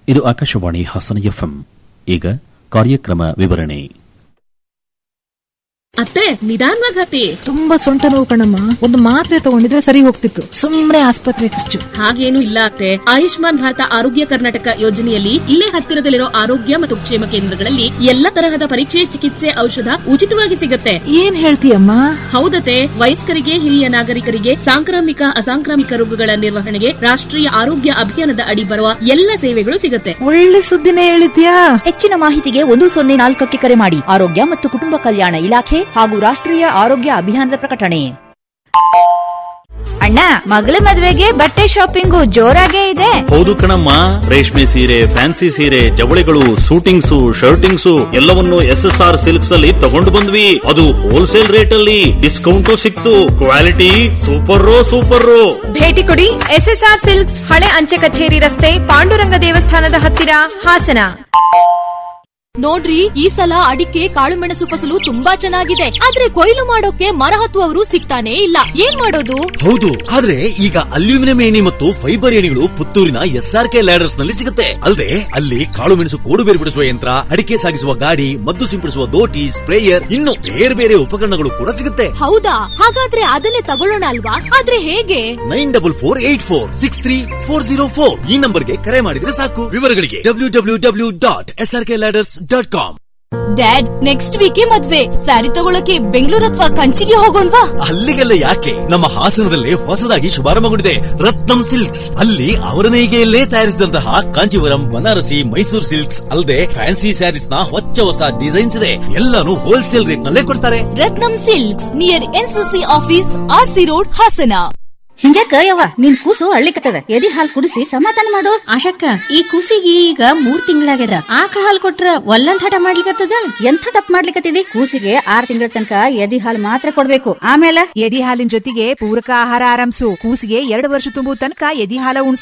ಇದು ಆಕಾಶವಾಣಿ ಹಾಸನ ಎಫ್ಎಂ ಈಗ ಕಾರ್ಯಕ್ರಮ ವಿವರಣೆ ಅತ್ತೆ ನಿಧಾನವಾಗಿ ಹತ್ತಿ ತುಂಬಾ ಸೊಂಟ ನೋವು ಕಣಮ್ಮ ಒಂದು ಮಾತ್ರೆ ತಗೊಂಡಿದ್ರೆ ಸರಿ ಹೋಗ್ತಿತ್ತು ಸುಮ್ಮನೆ ಆಸ್ಪತ್ರೆ ಖರ್ಚು ಹಾಗೇನು ಇಲ್ಲ ಅತ್ತೆ ಆಯುಷ್ಮಾನ್ ಭಾರತ ಆರೋಗ್ಯ ಕರ್ನಾಟಕ ಯೋಜನೆಯಲ್ಲಿ ಇಲ್ಲೇ ಹತ್ತಿರದಲ್ಲಿರೋ ಆರೋಗ್ಯ ಮತ್ತು ಕ್ಷೇಮ ಕೇಂದ್ರಗಳಲ್ಲಿ ಎಲ್ಲ ತರಹದ ಪರೀಕ್ಷೆ ಚಿಕಿತ್ಸೆ ಔಷಧ ಉಚಿತವಾಗಿ ಸಿಗತ್ತೆ ಏನ್ ಹೇಳ್ತೀಯಮ್ಮ ಹೌದತೆ ವಯಸ್ಕರಿಗೆ ಹಿರಿಯ ನಾಗರಿಕರಿಗೆ ಸಾಂಕ್ರಾಮಿಕ ಅಸಾಂಕ್ರಾಮಿಕ ರೋಗಗಳ ನಿರ್ವಹಣೆಗೆ ರಾಷ್ಟ್ರೀಯ ಆರೋಗ್ಯ ಅಭಿಯಾನದ ಅಡಿ ಬರುವ ಎಲ್ಲ ಸೇವೆಗಳು ಸಿಗತ್ತೆ ಒಳ್ಳೆ ಸುದ್ದಿನೇ ಹೇಳಿದ್ಯಾ ಹೆಚ್ಚಿನ ಮಾಹಿತಿಗೆ ಒಂದು ಸೊನ್ನೆ ನಾಲ್ಕಕ್ಕೆ ಕರೆ ಮಾಡಿ ಆರೋಗ್ಯ ಮತ್ತು ಕುಟುಂಬ ಕಲ್ಯಾಣ ಇಲಾಖೆ ಹಾಗೂ ರಾಷ್ಟ್ರೀಯ ಆರೋಗ್ಯ ಅಭಿಯಾನದ ಪ್ರಕಟಣೆ ಅಣ್ಣ ಮಗಳ ಮದ್ವೆಗೆ ಬಟ್ಟೆ ಶಾಪಿಂಗು ಜೋರಾಗೇ ಇದೆ ಹೌದು ಕಣಮ್ಮ ರೇಷ್ಮೆ ಸೀರೆ ಫ್ಯಾನ್ಸಿ ಸೀರೆ ಜವಳಿಗಳು ಸೂಟಿಂಗ್ಸು ಶರ್ಟಿಂಗ್ಸು ಎಲ್ಲವನ್ನು ಎಸ್ ಎಸ್ ಆರ್ ಸಿಲ್ಕ್ಸ್ ಅಲ್ಲಿ ತಗೊಂಡು ಬಂದ್ವಿ ಅದು ಹೋಲ್ಸೇಲ್ ರೇಟ್ ಅಲ್ಲಿ ಡಿಸ್ಕೌಂಟು ಸಿಕ್ತು ಕ್ವಾಲಿಟಿ ಸೂಪರ್ ಸೂಪರ್ ಭೇಟಿ ಕೊಡಿ ಎಸ್ಎಸ್ಆರ್ ಸಿಲ್ಕ್ಸ್ ಹಳೆ ಅಂಚೆ ಕಚೇರಿ ರಸ್ತೆ ಪಾಂಡುರಂಗ ದೇವಸ್ಥಾನದ ಹತ್ತಿರ ಹಾಸನ ನೋಡ್ರಿ ಈ ಸಲ ಅಡಿಕೆ ಕಾಳುಮೆಣಸು ಫಸಲು ತುಂಬಾ ಚೆನ್ನಾಗಿದೆ ಆದ್ರೆ ಕೊಯ್ಲು ಮಾಡೋಕೆ ಮರ ಹತ್ತುವವರು ಸಿಗ್ತಾನೆ ಇಲ್ಲ ಏನ್ ಮಾಡೋದು ಹೌದು ಆದ್ರೆ ಈಗ ಅಲ್ಯೂಮಿನಿಯಂ ಏಣಿ ಮತ್ತು ಫೈಬರ್ ಏಣಿಗಳು ಪುತ್ತೂರಿನ ಎಸ್ಆರ್ ಕೆ ಲ್ಯಾಡರ್ಸ್ ನಲ್ಲಿ ಸಿಗುತ್ತೆ ಅಲ್ಲದೆ ಅಲ್ಲಿ ಕಾಳು ಮೆಣಸು ಕೋಡು ಬೇರು ಬಿಡಿಸುವ ಯಂತ್ರ ಅಡಿಕೆ ಸಾಗಿಸುವ ಗಾಡಿ ಮದ್ದು ಸಿಂಪಡಿಸುವ ದೋಟಿ ಸ್ಪ್ರೇಯರ್ ಇನ್ನು ಬೇರೆ ಬೇರೆ ಉಪಕರಣಗಳು ಕೂಡ ಸಿಗುತ್ತೆ ಹೌದಾ ಹಾಗಾದ್ರೆ ಅದನ್ನೇ ತಗೊಳ್ಳೋಣ ಅಲ್ವಾ ಆದ್ರೆ ಹೇಗೆ nine double four eight four six three four zero four ಈ ನಂಬರ್ಗೆ ಕರೆ ಮಾಡಿದ್ರೆ ಸಾಕು ವಿವರಗಳಿಗೆ W W W dot S R K ladders dot com dad next week ಮದ್ವೆ ಸ್ಯಾರಿ ತಗೊಳಕ್ಕೆ ಬೆಂಗಳೂರು ಅಥವಾ ಕಂಚಿಗೆ ಹೋಗೋಣವಾ ಅಲ್ಲಿಗೆಲ್ಲ ಯಾಕೆ ನಮ್ಮ ಹಾಸನದಲ್ಲೇ ಹೊಸದಾಗಿ ಶುಭಾರಂಭಗೊಂಡಿದೆ ರತ್ನಂ ಸಿಲ್ಕ್ಸ್ ಅಲ್ಲಿ ಅವರ ನೇಯ್ಗೆಯಲ್ಲೇ ತಯಾರಿಸಿದಂತಹ ಕಾಂಚೀವರಂ ಬನಾರಸಿ ಮೈಸೂರು ಸಿಲ್ಕ್ಸ್ ಅಲ್ಲದೆ ಫ್ಯಾನ್ಸಿ ಸ್ಯಾರೀಸ್ ನ ಹೊಚ್ಚ ಹೊಸ ಡಿಸೈನ್ಸ್ ಇದೆ ಎಲ್ಲಾನು ಹೋಲ್ಸೇಲ್ ರೇಟ್ ನಲ್ಲೇ ಕೊಡ್ತಾರೆ Ratnam silks near NCC office RC road Hassan ಹಿಂಗ್ಯಾಕ ಯವ್ವ ನಿನ್ ಕೂಸು ಅಳ್ಳಿಕತ್ತದ ಎದಿ ಹಾಲ್ ಕುಡಿಸಿ ಸಮಾಧಾನ ಮಾಡು ಆಶಕ್ಕ ಈ ಕೂಸಿಗೆ ಈಗ ಮೂರ್ ತಿಂಗಳಾಗ್ಯದ ಆಕಳ ಹಾಲ್ ಕೊಟ್ರ ಒಲ್ಲಂದ್ ಹಠ ಮಾಡ್ಲಿಕತ್ತದ ಎಂಥ ತಪ್ಪು ಮಾಡ್ಲಿಕತ್ತಿದಿ ಕೂಸಿಗೆ ಆರ್ ತಿಂಗಳ ತನಕ ಎದಿ ಹಾಲ್ ಮಾತ್ರ ಕೊಡ್ಬೇಕು ಆಮೇಲೆ ಎದಿ ಹಾಲಿನ ಜೊತೆಗೆ ಪೂರಕ ಆಹಾರ ಆರಂಭಿಸು ಕೂಸಿಗೆ ಎರಡು ವರ್ಷ ತುಂಬುವ ತನಕ ಎದಿ ಹಾಲ ಉಣ್ಸ್